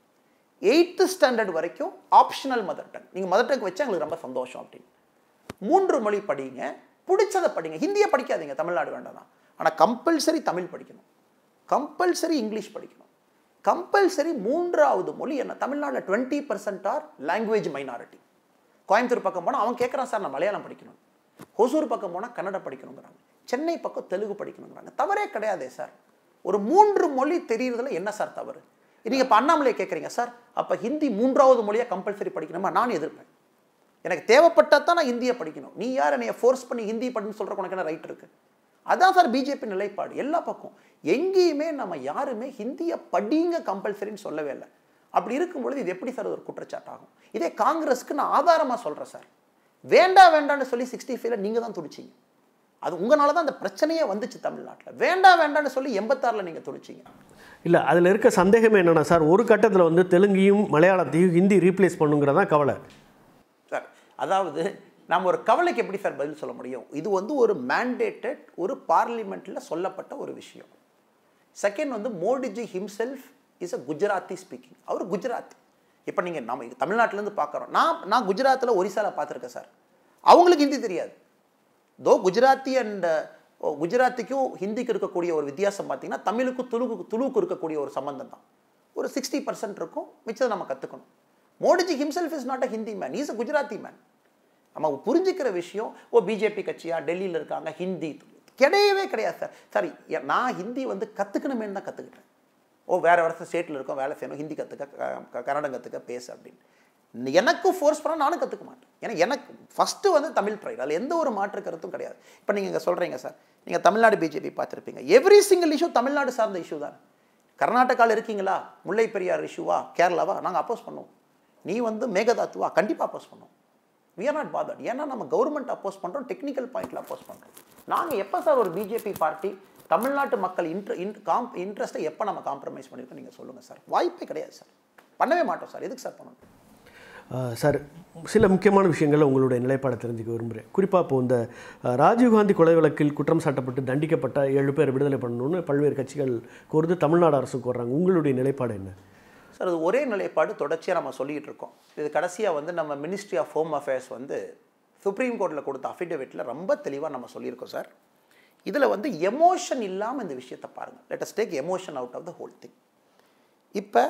eighth standard வரைக்கும் ஆப்ஷனல் மதர் டங் நீங்கள் மதர் டங் வச்சா எங்களுக்கு ரொம்ப சந்தோஷம் அப்படின்னு மூன்று மொழி படிங்க பிடிச்சதை படிங்க ஹிந்தியை படிக்காதீங்க தமிழ்நாடு வேண்டாம் ஆனால் கம்பல்சரி தமிழ் படிக்கணும் கம்பல்சரி இங்கிலீஷ் படிக்கணும் கம்பல்சரி மூன்றாவது மொழி என்ன தமிழ்நாட்டில் twenty percent are language minority Coimbatore பக்கம் போனால் அவன் கேட்குறான் சார் நான் மலையாளம் படிக்கணும் ஹொசூர் பக்கம் போனால் கன்னடா படிக்கணுங்கிறாங்க சென்னை பக்கம் தெலுங்கு படிக்கணுங்கிறாங்க தவறே கிடையாதே சார் ஒரு மூன்று மொழி தெரியறதுல என்ன சார் தவறு நீங்கள் இப்போ அண்ணாமலை கேட்குறீங்க சார் அப்போ ஹிந்தி மூன்றாவது மொழியாக கம்பல்சரி படிக்கணுமா நான் எதிர்ப்பேன் எனக்கு தேவைப்பட்டால் தான் நான் ஹிந்தியை படிக்கணும் நீ யார் என்னைய ஃபோர்ஸ் பண்ணி ஹிந்தி படின்னு சொல்கிற உனக்கு என்ன ரைட் இருக்கு அதான் சார் பிஜேபி நிலைப்பாடு எல்லா பக்கம் எங்கேயுமே நம்ம யாருமே ஹிந்தியை படிங்க கம்பல்சரின்னு சொல்லவே இல்லை அப்படி இருக்கும் பொழுது இது எப்படி சார் ஒரு குற்றச்சாட்டாகும் இதே காங்கிரஸ்க்கு நான் ஆதாரமாக சொல்கிறேன் சார் வேண்டாம் வேண்டாம்னு சொல்லி சிக்ஸ்டி ஃபைவ்ல நீங்கள் தான் துடிச்சிங்க அது உங்களால தான் அந்த பிரச்சனையே வந்துச்சு தமிழ்நாட்டில் வேண்டாம் வேண்டாம்னு சொல்லி எண்பத்தாறில் நீங்கள் துடிச்சிங்க இல்லை அதில் இருக்க சந்தேகம் என்னென்னா சார் ஒரு கட்டத்தில் வந்து தெலுங்கையும் மலையாளத்தையும் ஹிந்தி ரீப்ளேஸ் பண்ணுங்கிறதான் கவலை சார் அதாவது நாம் ஒரு கவலைக்கு எப்படி சார் பதில் சொல்ல முடியும் இது வந்து ஒரு மேண்டேட்டட் ஒரு பார்லிமெண்ட்டில் சொல்லப்பட்ட ஒரு விஷயம் செகண்ட் வந்து Modiji himself is a Gujarati speaking அவர் குஜராத்தி இப்போ நீங்கள் நம்ம இது தமிழ்நாட்டிலேருந்து பார்க்குறோம் நான் நான் குஜராத்தில் ஒரிசாவில் பார்த்துருக்கேன் சார் அவங்களுக்கு ஹிந்தி தெரியாது தோ குஜராத்தி அண்ட் குஜராத்திக்கும் ஹிந்திக்கு இருக்கக்கூடிய ஒரு வித்தியாசம் பார்த்தீங்கன்னா தமிழுக்கும் துளுக்கு துளுக்கு இருக்கக்கூடிய ஒரு சம்பந்தம் தான் ஒரு சிக்ஸ்டி பர்சன்ட் இருக்கும் மிச்சத்தை நம்ம கற்றுக்கணும் Modiji himself is not a Hindi man is a Gujarati man நம்ம புரிஞ்சுக்கிற விஷயம் ஓ பிஜேபி கட்சியா டெல்லியில் இருக்காங்க ஹிந்தி கிடையவே கிடையாது சார் சாரி எ- நான் ஹிந்தி வந்து கற்றுக்கணுமேனு தான் கற்றுக்கிட்டேன் ஓ வேறு வருஷம் ஸ்டேட்டில் இருக்கோம் வேலை செய்யணும் ஹிந்தி கற்றுக்க கன்னடம் கற்றுக்க பேச அப்படின்னு எனக்கும் ஃபோர்ஸ் பண்ணால் நானும் கற்றுக்க மாட்டேன் ஏன்னா எனக்கு ஃபஸ்ட்டு வந்து தமிழ் ப்ரைட் அதில் எந்த ஒரு மாற்று கருத்தும் கிடையாது இப்போ நீங்கள் இங்கே சொல்கிறீங்க சார் நீங்கள் தமிழ்நாடு பிஜேபி பார்த்துருப்பீங்க எவ்ரி சிங்கிள் இஷ்யூ தமிழ்நாடு சார்ந்த இஷ்யூ தான் கர்நாடகாவில் இருக்கீங்களா முல்லை பெரியார் இஷ்யூவா கேரளாவா நாங்கள் அப்போஸ் பண்ணுவோம் நீ வந்து மேகதாத்துவா கண்டிப்பாக அப்போஸ் பண்ணுவோம் we are not bothered ஏன்னா நம்ம கவர்மெண்ட் அப்போஸ் பண்ணுறோம் டெக்னிக்கல் பாயிண்டில் அப்போஸ் பண்ணுறோம் நாங்கள் எப்போ சார் ஒரு பிஜேபி பார்ட்டி தமிழ்நாட்டு மக்கள் இன்ட்ர இன் காம் இன்ட்ரெஸ்ட்டை எப்போ நம்ம காம்ப்ரமைஸ் பண்ணியிருக்கோம் நீங்கள் சொல்லுங்கள் சார் வாய்ப்பே கிடையாது சார் பண்ணவே மாட்டோம் சார் எதுக்கு சார் பண்ணணும் ஆஹ் சார் சில முக்கியமான விஷயங்களை உங்களுடைய நிலைப்பாடை தெரிஞ்சுக்க விரும்புகிறேன் குறிப்பாக இப்போ இந்த ஆஹ், ராஜீவ்காந்தி கொலை வழக்கில் குற்றம் சாட்டப்பட்டு தண்டிக்கப்பட்ட ஏழு பேர் விடுதலை பண்ணணும்னு பல்வேறு கட்சிகள் கோருது தமிழ்நாடு அரசு கோர்றாங்க உங்களுடைய நிலைப்பாடு என்ன சார் அது ஒரே நிலைப்பாடு தொடர்ச்சியாக நம்ம சொல்லிக்கிட்டு இருக்கோம் இது கடைசியாக வந்து நம்ம மினிஸ்ட்ரி ஆஃப் ஹோம் அஃபேர்ஸ் வந்து சுப்ரீம் கோர்ட்டில் கொடுத்த அஃபிடவிட்டில் ரொம்ப தெளிவாக நம்ம சொல்லியிருக்கோம் சார் இதில் வந்து எமோஷன் இல்லாமல் இந்த விஷயத்தை பாருங்கள் let us take emotion out of the whole thing இப்போ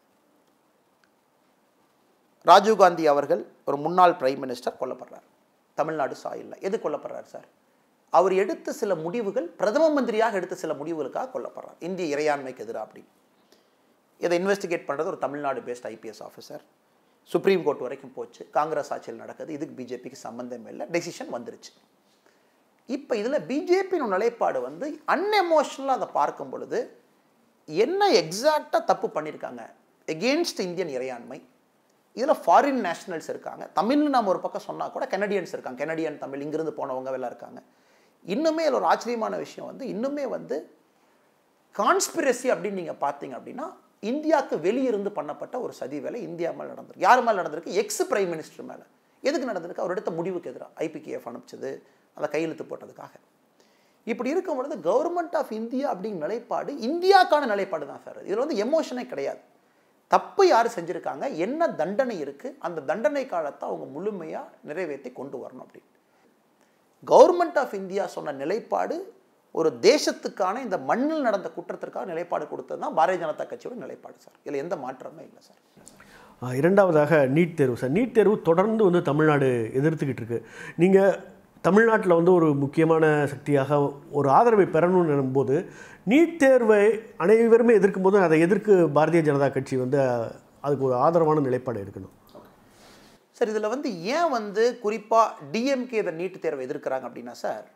ராஜீவ்காந்தி அவர்கள் ஒரு முன்னாள் பிரைம் மினிஸ்டர் கொல்லப்படுறார் தமிழ்நாடு சாயில்ல எது கொல்லப்படுறார் சார் அவர் எடுத்த சில முடிவுகள் பிரதம மந்திரியாக எடுத்த சில முடிவுகளுக்காக கொல்லப்படுறார் இந்திய இறையாண்மைக்கு எதிராக அப்படின்னு இதை இன்வெஸ்டிகேட் பண்ணுறது ஒரு Tamil Nadu based IPS officer supreme court வரைக்கும் போச்சு காங்கிரஸ் ஆட்சியில் நடக்குது இதுக்கு பிஜேபிக்கு சம்மந்தம் இல்லை டெசிஷன் வந்துருச்சு இப்போ இதில் பிஜேபியின் நிலைப்பாடு வந்து அன்எமோஷனலாக அதை பார்க்கும் பொழுது என்ன எக்ஸாக்டாக தப்பு பண்ணியிருக்காங்க எகெயின்ஸ்ட் இந்தியன் இறையாண்மை இதில் ஃபாரின் நேஷனல்ஸ் இருக்காங்க தமிழ்னு நம்ம ஒரு பக்கம் சொன்னால் கூட கெனடியன்ஸ் இருக்காங்க கெனடியன் தமிழ் இங்கிருந்து போனவங்க எல்லாம் இருக்காங்க இன்னுமே இதில் ஒரு ஆச்சரியமான விஷயம் வந்து இன்னுமே வந்து கான்ஸ்பிரசி அப்படின்னு நீங்கள் பார்த்தீங்க அப்படின்னா இந்தியாவுக்கு வெளியிருந்து பண்ணப்பட்ட ஒரு சதி வேலை இந்தியா மேலே நடந்திருக்கு யார் மேலே நடந்திருக்கு எக்ஸ் பிரைம் மினிஸ்டர் மேலே எதுக்கு நடந்திருக்கு அவர் எடுத்த முடிவுக்கு எதிராக ஐபிகேஎஃப் அனுப்பிச்சது அந்த கையெழுத்து போட்டதுக்காக இப்படி இருக்கும் பொழுது கவர்மெண்ட் ஆஃப் இந்தியா அப்படிங்கிற நிலைப்பாடு இந்தியாக்கான நிலைப்பாடு தான் சார் இதில் வந்து எமோஷனே கிடையாது தப்பு யார் செஞ்சுருக்காங்க என்ன தண்டனை இருக்குது அந்த தண்டனை காலத்தை அவங்க முழுமையாக நிறைவேற்றி கொண்டு வரணும் அப்படின்னு கவர்மெண்ட் ஆஃப் இந்தியா சொன்ன நிலைப்பாடு ஒரு தேசத்துக்கான இந்த மண்ணில் நடந்த குற்றத்திற்காக நிலைப்பாடு கொடுத்தது தான் பாரதிய ஜனதா கட்சியோட நிலைப்பாடு சார் இதில் எந்த மாற்றமே இல்லை சார் ஆஹ் இரண்டாவதாக நீட் தேர்வு சார் நீட் தேர்வு தொடர்ந்து வந்து தமிழ்நாடு எதிர்த்துக்கிட்டு இருக்கு நீங்கள் தமிழ்நாட்டில் வந்து ஒரு முக்கியமான சக்தியாக ஒரு ஆதரவை பெறணும்னு நினைக்கும்போது நீட் தேர்வை அனைவருமே எதிர்க்கும் போது அதை எதிர்க்கு பாரதிய ஜனதா கட்சி வந்து அஹ், அதுக்கு ஒரு ஆதரவான நிலைப்பாடு எடுக்கணும் சார் இதில் வந்து ஏன் வந்து குறிப்பாக டிஎம்கே இதை நீட் தேர்வை எதிர்க்கிறாங்க அப்படின்னா சார்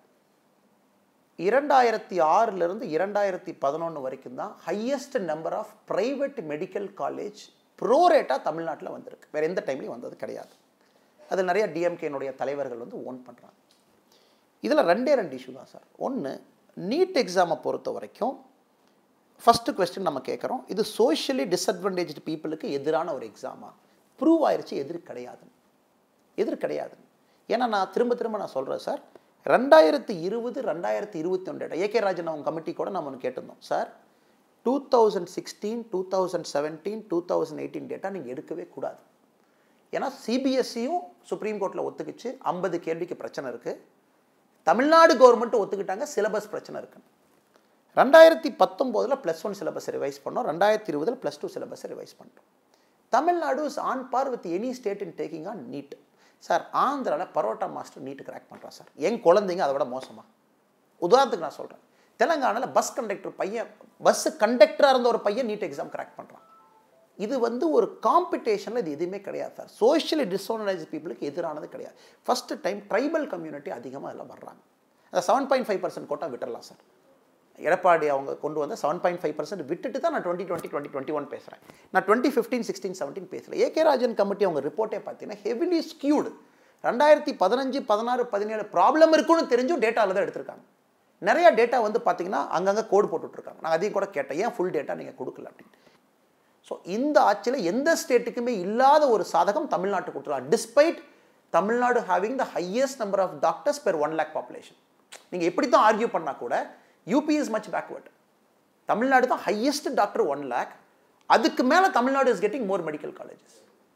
இரண்டாயிரத்தி ஆறிலிருந்து இரண்டாயிரத்தி பதினொன்று வரைக்கும் தான் highest number of private medical college ப்ரோரேட்டாக தமிழ்நாட்டில் வந்திருக்கு வேறு எந்த டைம்லையும் வந்தது கிடையாது அதில் நிறைய டிஎம்கேனுடைய தலைவர்கள் வந்து ஓன் பண்ணுறாங்க இதில் ரெண்டே ரெண்டு இஷ்யூ தான் சார் ஒன்று நீட் எக்ஸாமை பொறுத்த வரைக்கும் ஃபஸ்ட்டு கொஸ்டின் நம்ம கேட்குறோம் இது சோஷியலி டிஸ்அட்வான்டேஜ்டு பீப்புளுக்கு எதிரான ஒரு எக்ஸாமா ப்ரூவ் ஆயிருச்சு எதிர் கிடையாது எதிர் கிடையாது ஏன்னா நான் திரும்ப திரும்ப நான் சொல்கிறேன் சார் ரெண்டாயிரத்தி இருபது ரெண்டாயிரத்தி இருபத்தி ஒன்று டேட்டா ஏகே ராஜன் அவங்க கமிட்டி கூட நம்ம ஒன்று கேட்டிருந்தோம் sir two thousand sixteen two thousand seventeen two thousand eighteen data நீங்கள் எடுக்கவே கூடாது ஏன்னா சிபிஎஸ்சியும் சுப்ரீம் கோர்ட்டில் ஒத்துக்கிச்சு ஐம்பது கேள்விக்கு பிரச்சனை இருக்குது தமிழ்நாடு கவர்மெண்ட்டும் ஒத்துக்கிட்டாங்க சிலபஸ் பிரச்சனை இருக்குது ரெண்டாயிரத்தி பத்தொம்போதில் ப்ளஸ் ஒன் சிலபஸ் ரிவைஸ் பண்ணோம் ரெண்டாயிரத்தி இருபதில் ப்ளஸ் டூ சிலபஸ் ரிவைஸ் பண்ணிட்டோம் Tamil Nadu is on par with any state in taking on NEET sir ஆந்திராவில் பரோட்டா மாஸ்டர் நீட்டு கிராக் பண்ணுறான் சார் என் குழந்தைங்க அதை விட மோசமா உதாரணத்துக்கு நான் சொல்கிறேன் தெலங்கானாவில் பஸ் கண்டக்டர் பையன் பஸ்ஸு கண்டக்டராக இருந்த ஒரு பையன் நீட் எக்ஸாம் கிராக் பண்ணுறான் இது வந்து ஒரு காம்படிஷனில் இது எதுவுமே கிடையாது சார் சோஷியலி டிஸ்ஆர்கனைஸ் பீப்புளுக்கு எதிரானது கிடையாது ஃபஸ்ட்டு டைம் ட்ரைபல் கம்யூனிட்டி அதிகமாக அதில் வர்றாங்க அந்த seven point five percent quota விட்டுறலாம் சார் எடப்பாடி அவங்க கொண்டு வந்த செவன் பாயிண்ட் ஃபைவ் பர்சன்ட் விட்டுட்டு தான் நான் twenty twenty twenty twenty one பேசுகிறேன் நான் டுவெண்ட்டி ஃபிஃப்டீன் சிக்ஸ்டீன் செவன்டீன் பேசல ஏகே ராஜன் கமிட்டி அவங்க ரிப்போர்ட்டே பார்த்தீங்கன்னா ஹெவிலி ஸ்கியூடு ரெண்டாயிரத்தி பதினஞ்சு பதினாறு பதினேழு ப்ராப்ளம் இருக்குன்னு தெரிஞ்சும் டேட்டாவில் தான் எடுத்திருக்காங்க நிறைய டேட்டா வந்து பார்த்தீங்கன்னா அங்கங்கே கோடு போட்டுட்ருக்காங்க நான் அதையும் கூட கேட்டேன் ஏன் ஃபுல் டேட்டா நீங்கள் கொடுக்கல அப்படின்னு ஸோ இந்த ஆட்சியில் எந்த ஸ்டேட்டுக்குமே இல்லாத ஒரு சாதகம் தமிழ்நாட்டுக்கு கொடுத்துருக்காங்க despite Tamil Nadu having the highest number of doctors per one lakh population நீங்கள் எப்படி தான் ஆர்கியூ பண்ணால் கூட UP is much backward Tamil Nadu தான் ஹையஸ்ட் டாக்டர் ஒன் லேக் அதுக்கு மேலே Tamil Nadu is getting more medical colleges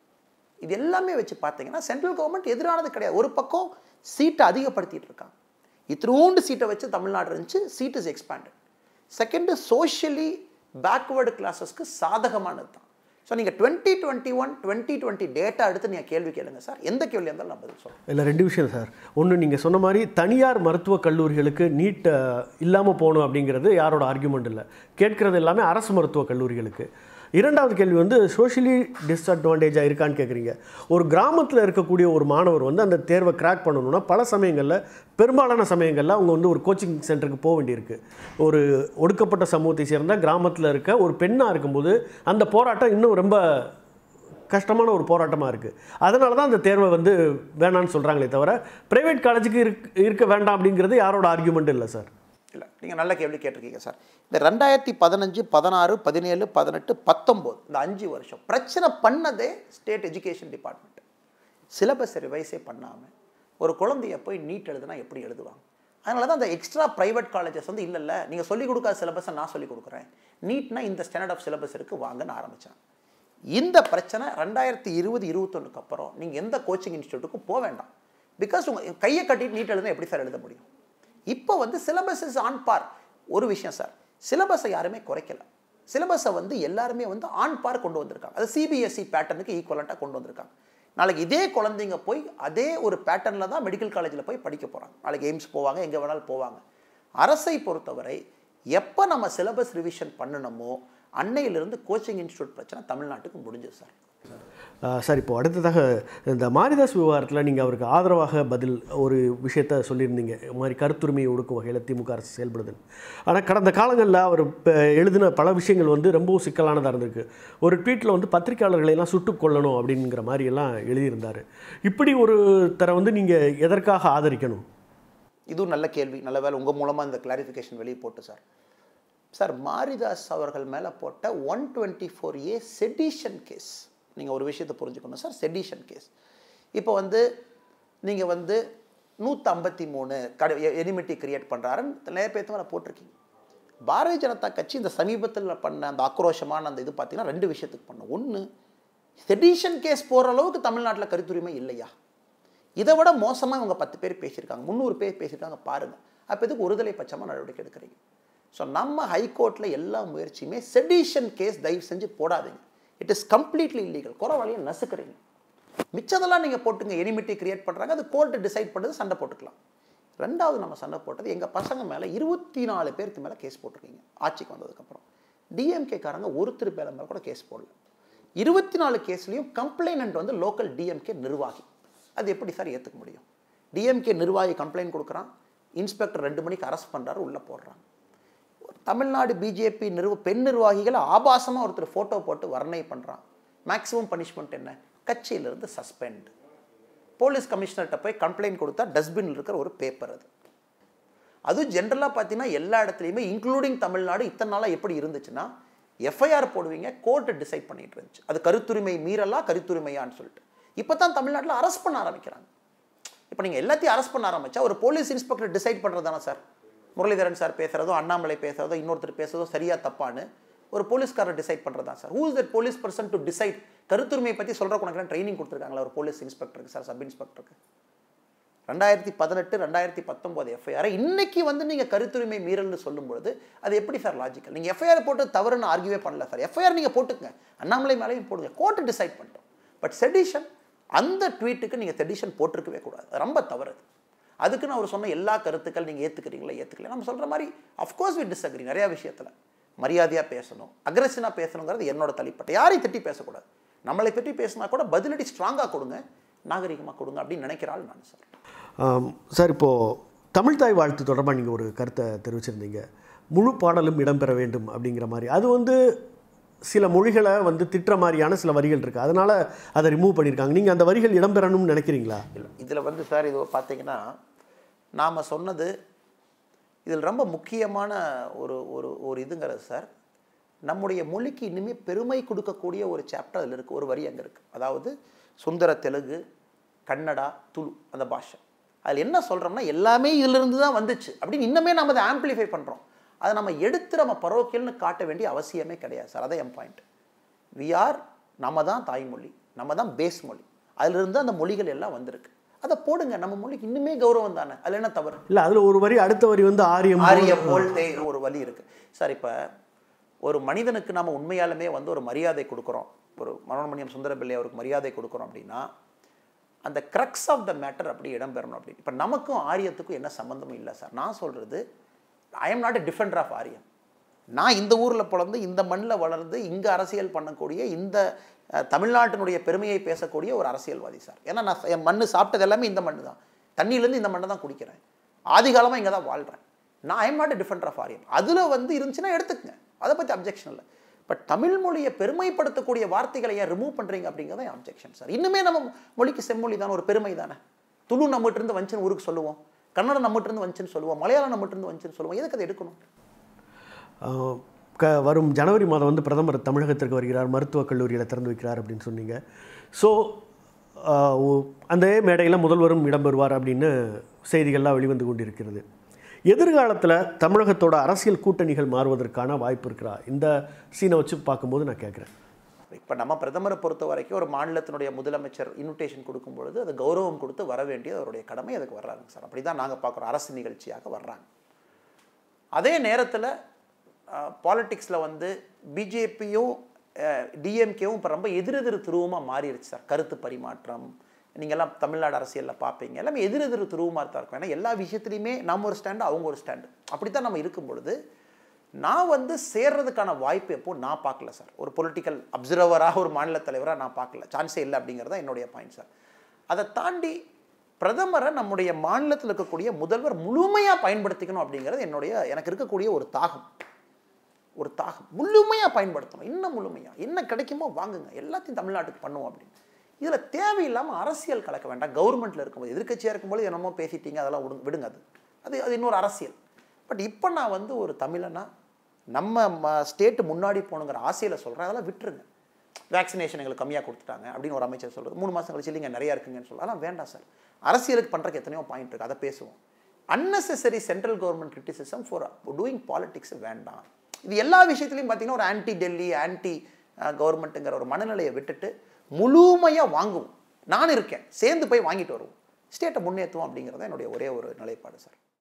இது எல்லாமே வச்சு பார்த்தீங்கன்னா சென்ட்ரல் கவர்மெண்ட் எதிரானது கிடையாது ஒரு பக்கம் சீட்டை அதிகப்படுத்திட்டு இருக்காங்க இத்தினூண்டு சீட்டை வச்சு தமிழ்நாடு இருந்துச்சு seat is expanded second socially backward கிளாஸஸ்க்கு சாதகமானது தான் ஸோ நீங்கள் twenty twenty one twenty twenty data எடுத்து நீங்கள் கேள்வி கேளுங்க சார் எந்த கேள்வி இருந்தாலும் நான் பதில் சொல்கிறேன் இல்லை ரெண்டு விஷயம் சார் ஒன்று நீங்கள் சொன்ன மாதிரி தனியார் மருத்துவக் கல்லூரிகளுக்கு நீட் இல்லாமல் போகணும் அப்படிங்கிறது யாரோட ஆர்கியூமெண்ட் இல்லை கேட்கறது எல்லாமே அரசு மருத்துவக் கல்லூரிகளுக்கு இரண்டாவது கேள்வி வந்து சோஷியலி டிஸ்அட்வான்டேஜாக இருக்கான்னு கேட்குறீங்க ஒரு கிராமத்தில் இருக்கக்கூடிய ஒரு மாணவர் வந்து அந்த தேர்வை கிராக் பண்ணணும்னா பல சமயங்களில் பெரும்பாலான சமயங்களில் அவங்க வந்து ஒரு கோச்சிங் சென்டருக்கு போக வேண்டியிருக்கு ஒரு ஒடுக்கப்பட்ட சமூகத்தை சேர்ந்த கிராமத்தில் இருக்க ஒரு பெண்ணாக இருக்கும்போது அந்த போராட்டம் இன்னும் ரொம்ப கஷ்டமான ஒரு போராட்டமாக இருக்குது அதனால தான் அந்த தேர்வை வந்து வேணான்னு சொல்கிறாங்களே தவிர ப்ரைவேட் காலேஜுக்கு இருக் இருக்க வேண்டாம் அப்படிங்கிறது யாரோட ஆர்கியூமெண்ட் இல்லை சார் இல்லை நீங்கள் நல்ல கேள்வி கேட்டிருக்கீங்க சார் இந்த ரெண்டாயிரத்தி பதினஞ்சு பதினாறு பதினேழு பதினெட்டு பத்தொம்போது இந்த அஞ்சு வருஷம் பிரச்சனை பண்ணதே ஸ்டேட் எஜுகேஷன் டிபார்ட்மெண்ட் சிலபஸ் ரிவைஸே பண்ணாமல் ஒரு குழந்தைய போய் நீட் எழுதுனா எப்படி எழுதுவாங்க அதனால தான் அந்த எக்ஸ்ட்ரா ப்ரைவேட் காலேஜஸ் வந்து இல்லை இல்லை நீங்கள் சொல்லிக் கொடுக்காத சிலபஸை நான் சொல்லிக் கொடுக்குறேன் நீட்னா இந்த ஸ்டாண்டர்ட் ஆஃப் சிலபஸ் இருக்குது வாங்கன்னு ஆரம்பித்தாங்க இந்த பிரச்சனை ரெண்டாயிரத்தி இருபது இருபத்தொன்னுக்கு அப்புறம் நீங்கள் எந்த கோச்சிங் இன்ஸ்டியூட்டுக்கும் போக வேண்டாம் பிகாஸ் உங்கள் கையை கட்டிட்டு நீட் எழுதுனா எப்படி சார் எழுத முடியும் இப்போ வந்து சிலபஸ் இஸ் ஆன் பார் ஒரு விஷயம் சார் சிலபஸை யாருமே குறைக்கல சிலபஸை வந்து எல்லாருமே வந்து ஆன் பார் கொண்டு வந்திருக்காங்க அது சிபிஎஸ்சி பேட்டர்னுக்கு ஈக்குவலண்ட்டாக கொண்டு வந்திருக்காங்க நாளைக்கு இதே குழந்தைங்க போய் அதே ஒரு பேட்டர்னில் தான் மெடிக்கல் காலேஜில் போய் படிக்க போகிறாங்க நாளைக்கு எய்ம்ஸ் போவாங்க எங்கே வேணாலும் போவாங்க அரசை பொறுத்தவரை எப்போ நம்ம சிலபஸ் ரிவிஷன் பண்ணணுமோ அன்னையிலிருந்து கோச்சிங் இன்ஸ்டியூட் பிரச்சனை தமிழ்நாட்டுக்கு முடிஞ்சது சார் ஆஹ் சார் இப்போ அடுத்ததாக இந்த மாரிதாஸ் விவகாரத்தில் நீங்கள் அவருக்கு ஆதரவாக பதில் ஒரு விஷயத்த சொல்லியிருந்தீங்க இது மாதிரி கருத்துரிமையை ஒடுக்கும் வகையில் திமுக அரசு செயல்படுதுன்னு ஆனால் கடந்த காலங்களில் அவர் இப்போ எழுதின பல விஷயங்கள் வந்து ரொம்பவும் சிக்கலானதாக இருந்திருக்கு ஒரு ட்வீட்டில் வந்து பத்திரிக்கையாளர்களை எல்லாம் சுட்டுக் கொல்லணும் அப்படிங்கிற மாதிரி எல்லாம் எழுதியிருந்தார் இப்படி ஒரு தர வந்து நீங்கள் எதற்காக ஆதரிக்கணும் இதுவும் நல்ல கேள்வி நல்ல வேலை உங்கள் மூலமாக இந்த கிளாரிஃபிகேஷன் வெளியே போட்டு சார் சார் மாரிதாஸ் அவர்கள் மேலே போட்ட one twenty four A sedition case நீங்கள் ஒரு விஷயத்தை புரிஞ்சுக்கணும் சார் செடிஷன் கேஸ் இப்போ வந்து நீங்கள் வந்து நூற்றி ஐம்பத்தி மூணு கட எனிமிட்டி கிரியேட் பண்ணுறாருன்னு நிறைய பேர்த்து மேலே போட்டிருக்கீங்க பாரதிய ஜனதா கட்சி இந்த சமீபத்தில் பண்ண அந்த ஆக்ரோஷமான அந்த இது பார்த்தீங்கன்னா ரெண்டு விஷயத்துக்கு பண்ணோம் ஒன்று செடிஷன் கேஸ் போகிற அளவுக்கு தமிழ்நாட்டில் கருத்துரிமை இல்லையா இதை விட மோசமாக இவங்க பத்து பேர் பேசியிருக்காங்க முந்நூறு பேர் பேசியிருக்காங்க பாருங்கள் அப்போ இதுக்கு ஒருதலை பட்சமாக நடவடிக்கை எடுக்கிறீங்க ஸோ நம்ம ஹைகோர்ட்டில் எல்லா முயற்சியுமே செடிஷன் கேஸ் தயவு செஞ்சு போடாதீங்க இட் இஸ் கம்ப்ளீட்லி இல்லீகல் குறை வழியை நசுக்கிறீங்க மிச்சதெல்லாம் நீங்கள் போட்டுங்க எனிமிட்டி கிரியேட் பண்ணுறாங்க அது கோர்ட்டு டிசைட் பண்ணுறது சண்டை போட்டுக்கலாம் ரெண்டாவது நம்ம சண்டை போட்டது எங்கள் பசங்க மேலே இருபத்தி நாலு பேருக்கு மேலே கேஸ் போட்டிருக்கீங்க ஆட்சிக்கு வந்ததுக்கப்புறம் டிஎம்கேக்காரங்க ஒருத்தர் பேர மேலே கூட கேஸ் போடல இருபத்தி நாலு கேஸ்லேயும் கம்ப்ளைனண்ட் வந்து லோக்கல் டிஎம்கே நிர்வாகி அது எப்படி சார் ஏற்றுக்க முடியும் டிஎம்கே நிர்வாகி கம்ப்ளைண்ட் கொடுக்குறான் இன்ஸ்பெக்டர் ரெண்டு மணிக்கு அரெஸ்ட் பண்ணுறாரு உள்ளே போடுறாங்க தமிழ்நாடு பிஜேபி நிர்வ பெண் நிர்வாகிகளை ஆபாசமாக ஒருத்தர் ஃபோட்டோ போட்டு வர்ணனை பண்ணுறான் மேக்ஸிமம் பனிஷ்மெண்ட் என்ன கட்சியிலிருந்து சஸ்பெண்ட் போலீஸ் கமிஷனர்கிட்ட போய் கம்ப்ளைண்ட் கொடுத்தா டஸ்ட்பினில் இருக்கிற ஒரு பேப்பர் அது அதுவும் ஜென்ரலாக பார்த்தீங்கன்னா எல்லா இடத்துலையுமே இன்க்ளூடிங் தமிழ்நாடு இத்தனை நாளாக எப்படி இருந்துச்சுன்னா எஃப்ஐஆர் போடுவீங்க கோர்ட்டு டிசைட் பண்ணிட்டு இருந்துச்சு அது கருத்துரிமை மீறலா கருத்துரிமையான்னு சொல்லிட்டு இப்போ தான் தமிழ்நாட்டில் அரெஸ்ட் பண்ண ஆரம்பிக்கிறாங்க இப்போ நீங்கள் எல்லாத்தையும் அரெஸ்ட் பண்ண ஆரம்பிச்சா ஒரு போலீஸ் இன்ஸ்பெக்டர் டிசைட் பண்ணுறது தானே சார் முரளிதரன் சார் பேசுகிறதோ அண்ணாமலை பேசுகிறதோ இன்னொருத்தர் பேசுகிறதோ சரியா தப்பான்னு ஒரு போலீஸ்காரர் டிசைட் பண்ணுறது தான் sir who is that police person to decide கருத்துரிமையை பற்றி சொல்கிற உனக்கு ட்ரைனிங் கொடுத்துருக்காங்களா ஒரு போலீஸ் இன்ஸ்பெக்டருக்கு சார் சப் இன்ஸ்பெக்டருக்கு ரெண்டாயிரத்தி பதினெட்டு ரெண்டாயிரத்தி பத்தொம்போது எஃப்ஐஆரை இன்னைக்கு வந்து நீங்கள் கருத்துரிமை மீறல்னு சொல்லும்பொழுது அது எப்படி சார் லாஜிக்கல் நீங்கள் எஃப்ஐஆர் போட்டு தவறுன்னு ஆர்கியூவே பண்ணல சார் எஃப்ஐஆர் நீங்கள் போட்டுக்கங்க அண்ணாமலை மேலேயும் போடுங்க கோர்ட்டு டிசைட் பண்ணிட்டோம் பட் செடிஷன் அந்த ட்வீட்டுக்கு நீங்கள் செடிஷன் போட்டிருக்கவே கூடாது அது ரொம்ப தவறு அது அதுக்குன்னு அவர் சொன்ன எல்லா கருத்துக்கள் நீங்கள் ஏற்றுக்கிறீங்களா ஏற்றுக்கல நம்ம சொல்கிற மாதிரி அஃப்கோர்ஸ் வி டிஸ்அக்ரி நிறையா விஷயத்தில் மரியாதையாக பேசணும் அக்ரஸனாக பேசணுங்கிறது என்னோட தனிப்பட்ட யாரையும் திட்டி பேசக்கூடாது நம்மளை பற்றி பேசினா கூட பதிலடி ஸ்ட்ராங்காக கொடுங்க நாகரிகமாக கொடுங்க அப்படின்னு நினைக்கிறாள் நான் சார் ஆம், சார் இப்போது தமிழ் தாய் வாழ்த்து தொடர்பாக நீங்கள் ஒரு கருத்தை தெரிவிச்சிருந்தீங்க முழு பாடலும் இடம்பெற வேண்டும் அப்படிங்கிற மாதிரி அது வந்து சில மொழிகளை வந்து திட்டுற மாதிரியான சில வரிகள் இருக்குது அதனால் அதை ரிமூவ் பண்ணியிருக்காங்க நீங்கள் அந்த வரிகள் இடம்பெறணும்னு நினைக்கிறீங்களா இல்லை இதில் வந்து சார் இது பார்த்தீங்கன்னா நாம் சொன்னது இதில் ரொம்ப முக்கியமான ஒரு ஒரு ஒரு இதுங்கிறது சார் நம்முடைய மொழிக்கு இனிமேல் பெருமை கொடுக்கக்கூடிய ஒரு சாப்டர் அதில் இருக்குது ஒரு வரி அங்கே இருக்குது அதாவது சுந்தர தெலுங்கு கன்னடா துளு அந்த பாஷை அதில் என்ன சொல்கிறோம்னா எல்லாமே இதிலிருந்து தான் வந்துச்சு அப்படின்னு இன்னுமே நம்ம அதை ஆம்பிளிஃபை பண்ணுறோம் அதை நம்ம எடுத்து நம்ம பரோக்கியல்னு காட்ட வேண்டிய அவசியமே கிடையாது சார் அதான் என் பாயிண்ட் வி ஆர் நம்ம தான் தாய்மொழி நம்ம தான் பேஸ் மொழி அதிலிருந்து அந்த மொழிகள் எல்லாம் வந்திருக்கு அதை போடுங்க நம்ம மொழிக்கு இன்னுமே கௌரவம் தானே அதில் என்ன தவறு இல்லை அதில் ஒரு வரி அடுத்த வரி வந்து ஆரியம் ஆரிய போல் தே ஒரு வழி இருக்கு சார் இப்போ ஒரு மனிதனுக்கு நாம உண்மையாலுமே வந்து ஒரு மரியாதை கொடுக்குறோம் ஒரு மனோன்மணியம் சுந்தரபிள்ளை அவருக்கு மரியாதை கொடுக்குறோம் அப்படின்னா அந்த கிரக்ஸ் ஆஃப் த மேட்டர் அப்படி இடம்பெறணும் அப்படின்னு இப்போ நமக்கும் ஆரியத்துக்கும் என்ன சம்மந்தமும் இல்லை சார் நான் சொல்கிறது I am not a defender of ஆரியம் நான் இந்த ஊரில் பிறந்து இந்த மண்ணில் வளர்ந்து இங்கே அரசியல் பண்ணக்கூடிய இந்த அஹ், தமிழ்நாட்டினுடைய பெருமையை பேசக்கூடிய ஒரு அரசியல்வாதி சார் ஏன்னா நான் ச- என் மண்ணு சாப்பிட்டது எல்லாமே இந்த மண்ணு தான் தண்ணியிலேருந்து இந்த மண்ணை தான் குடிக்கிறேன் ஆதி காலமாக இங்கே தான் வாழ்கிறேன் நான் I am not a defender of ஆரியம் அதில் வந்து இருந்துச்சுன்னா எடுத்துக்கங்க அதை பற்றி அப்ஜெக்ஷன் இல்லை பட் தமிழ் மொழியை பெருமைப்படுத்தக்கூடிய வார்த்தைகளை ஏன் ரிமூவ் பண்ணுறீங்க அப்படிங்கிறத என் அப்ஜெக்ஷன் சார் இன்னுமே நம்ம மொழிக்கு செம்மொழி தானே ஒரு பெருமை தானே துளு நம்மகிட்ட இருந்து வந்துச்சுன்னு ஊருக்கு சொல்லுவோம் கன்னடம் நம்மகிட்ட இருந்து வந்துச்சுன்னு சொல்லுவோம் மலையாளம் நம்மகிட்ட இருந்து வந்துச்சுன்னு சொல்லுவோம் எதுக்கு அதை எடுக்கணும் ஆஹ் க வரும் ஜனவரி மாதம் வந்து பிரதமர் தமிழகத்திற்கு வருகிறார் மருத்துவக் கல்லூரியில் திறந்து வைக்கிறார் அப்படின்னு சொன்னீங்க ஸோ அந்த மேடையில் முதல்வரும் இடம்பெறுவார் அப்படின்னு செய்திகள்லாம் வெளிவந்து கொண்டிருக்கிறது எதிர்காலத்தில் தமிழகத்தோட அரசியல் கூட்டணிகள் மாறுவதற்கான வாய்ப்பு இருக்கிறா இந்த சீனை வச்சு பார்க்கும்போது நான் கேட்குறேன் இப்போ நம்ம பிரதமரை பொறுத்த வரைக்கும் ஒரு மாநிலத்தினுடைய முதலமைச்சர் இன்விடேஷன் கொடுக்கும் பொழுது அது கௌரவம் கொடுத்து வர வேண்டியது அவருடைய கடமை அதுக்கு வர்றாங்க சார் அப்படி தான் நாங்கள் பார்க்குறோம் அரசு நிகழ்ச்சியாக வர்றாங்க அதே நேரத்தில் பாலிட்டிக்ஸில் வந்து பிஜேபியும் டிஎம்கேவும் இப்போ ரொம்ப எதிரெதிர் துருவமாக மாறிடுச்சு சார் கருத்து பரிமாற்றம் நீங்கள்லாம் தமிழ்நாடு அரசியலில் பார்ப்பீங்க எல்லாமே எதிரெதிர் துருவமாக தான் இருக்கும் ஏன்னா எல்லா விஷயத்துலையுமே நம்ம ஒரு ஸ்டாண்டு அவங்க ஒரு ஸ்டாண்டு அப்படி தான் நம்ம இருக்கும் பொழுது நான் வந்து சேர்றதுக்கான வாய்ப்பு எப்போ நான் பார்க்கல சார் ஒரு பொலிட்டிக்கல் அப்சர்வராக ஒரு மாநில தலைவராக நான் பார்க்கல சான்ஸே இல்லை அப்படிங்கிறது தான் என்னுடைய பாயிண்ட் சார் அதை தாண்டி பிரதமரை நம்முடைய மாநிலத்தில் இருக்கக்கூடிய முதல்வர் முழுமையாக பயன்படுத்திக்கணும் அப்படிங்கிறது என்னுடைய எனக்கு இருக்கக்கூடிய ஒரு தாகம் ஒரு தாகம் முழுமையாக பயன்படுத்தணும் இன்னும் முழுமையாக என்ன கிடைக்குமோ வாங்குங்க எல்லாத்தையும் தமிழ்நாட்டுக்கு பண்ணுவோம் அப்படின்னு இதில் தேவையில்லாமல் அரசியல் கலக்க வேண்டாம் கவர்மெண்ட்டில் இருக்கும்போது எதிர்க்கட்சியாக இருக்கும்போது என்னமோ பேசிட்டீங்க அதெல்லாம் விடுங்க விடுங்க அது அது அது இன்னொரு அரசியல் பட் இப்போ நான் வந்து ஒரு தமிழனா நம்ம ஸ்டேட்டு முன்னாடி போகணுங்கிற ஆசையில் சொல்கிறேன் அதெல்லாம் விட்டுருங்க வேக்சினேஷன் எங்களுக்கு கம்மியாக கொடுத்துட்டாங்க அப்படின்னு ஒரு அமைச்சர் சொல்கிறது மூணு மாதம் கழிச்சு இல்லைங்க நிறையா இருக்குங்கன்னு சொல்ல அதெல்லாம் வேண்டாம் சார் அரசியலுக்கு பண்ணுறதுக்கு எத்தனையோ பாயிண்ட் இருக்குது அதை பேசுவோம் unnecessary central government criticism for doing politics வேண்டாம் இது எல்லா விஷயத்துலையும் பார்த்தீங்கன்னா ஒரு ஆன்டி டெல்லி ஆன்டி கவர்மெண்ட்டுங்கிற ஒரு மனநிலையை விட்டுட்டு முழுமையாக வாங்குவோம் நான் இருக்கேன் சேர்ந்து போய் வாங்கிட்டு வருவோம் ஸ்டேட்டை முன்னேற்றுவோம் அப்படிங்கிறது என்னுடைய ஒரே ஒரு நிலைப்பாடு சார்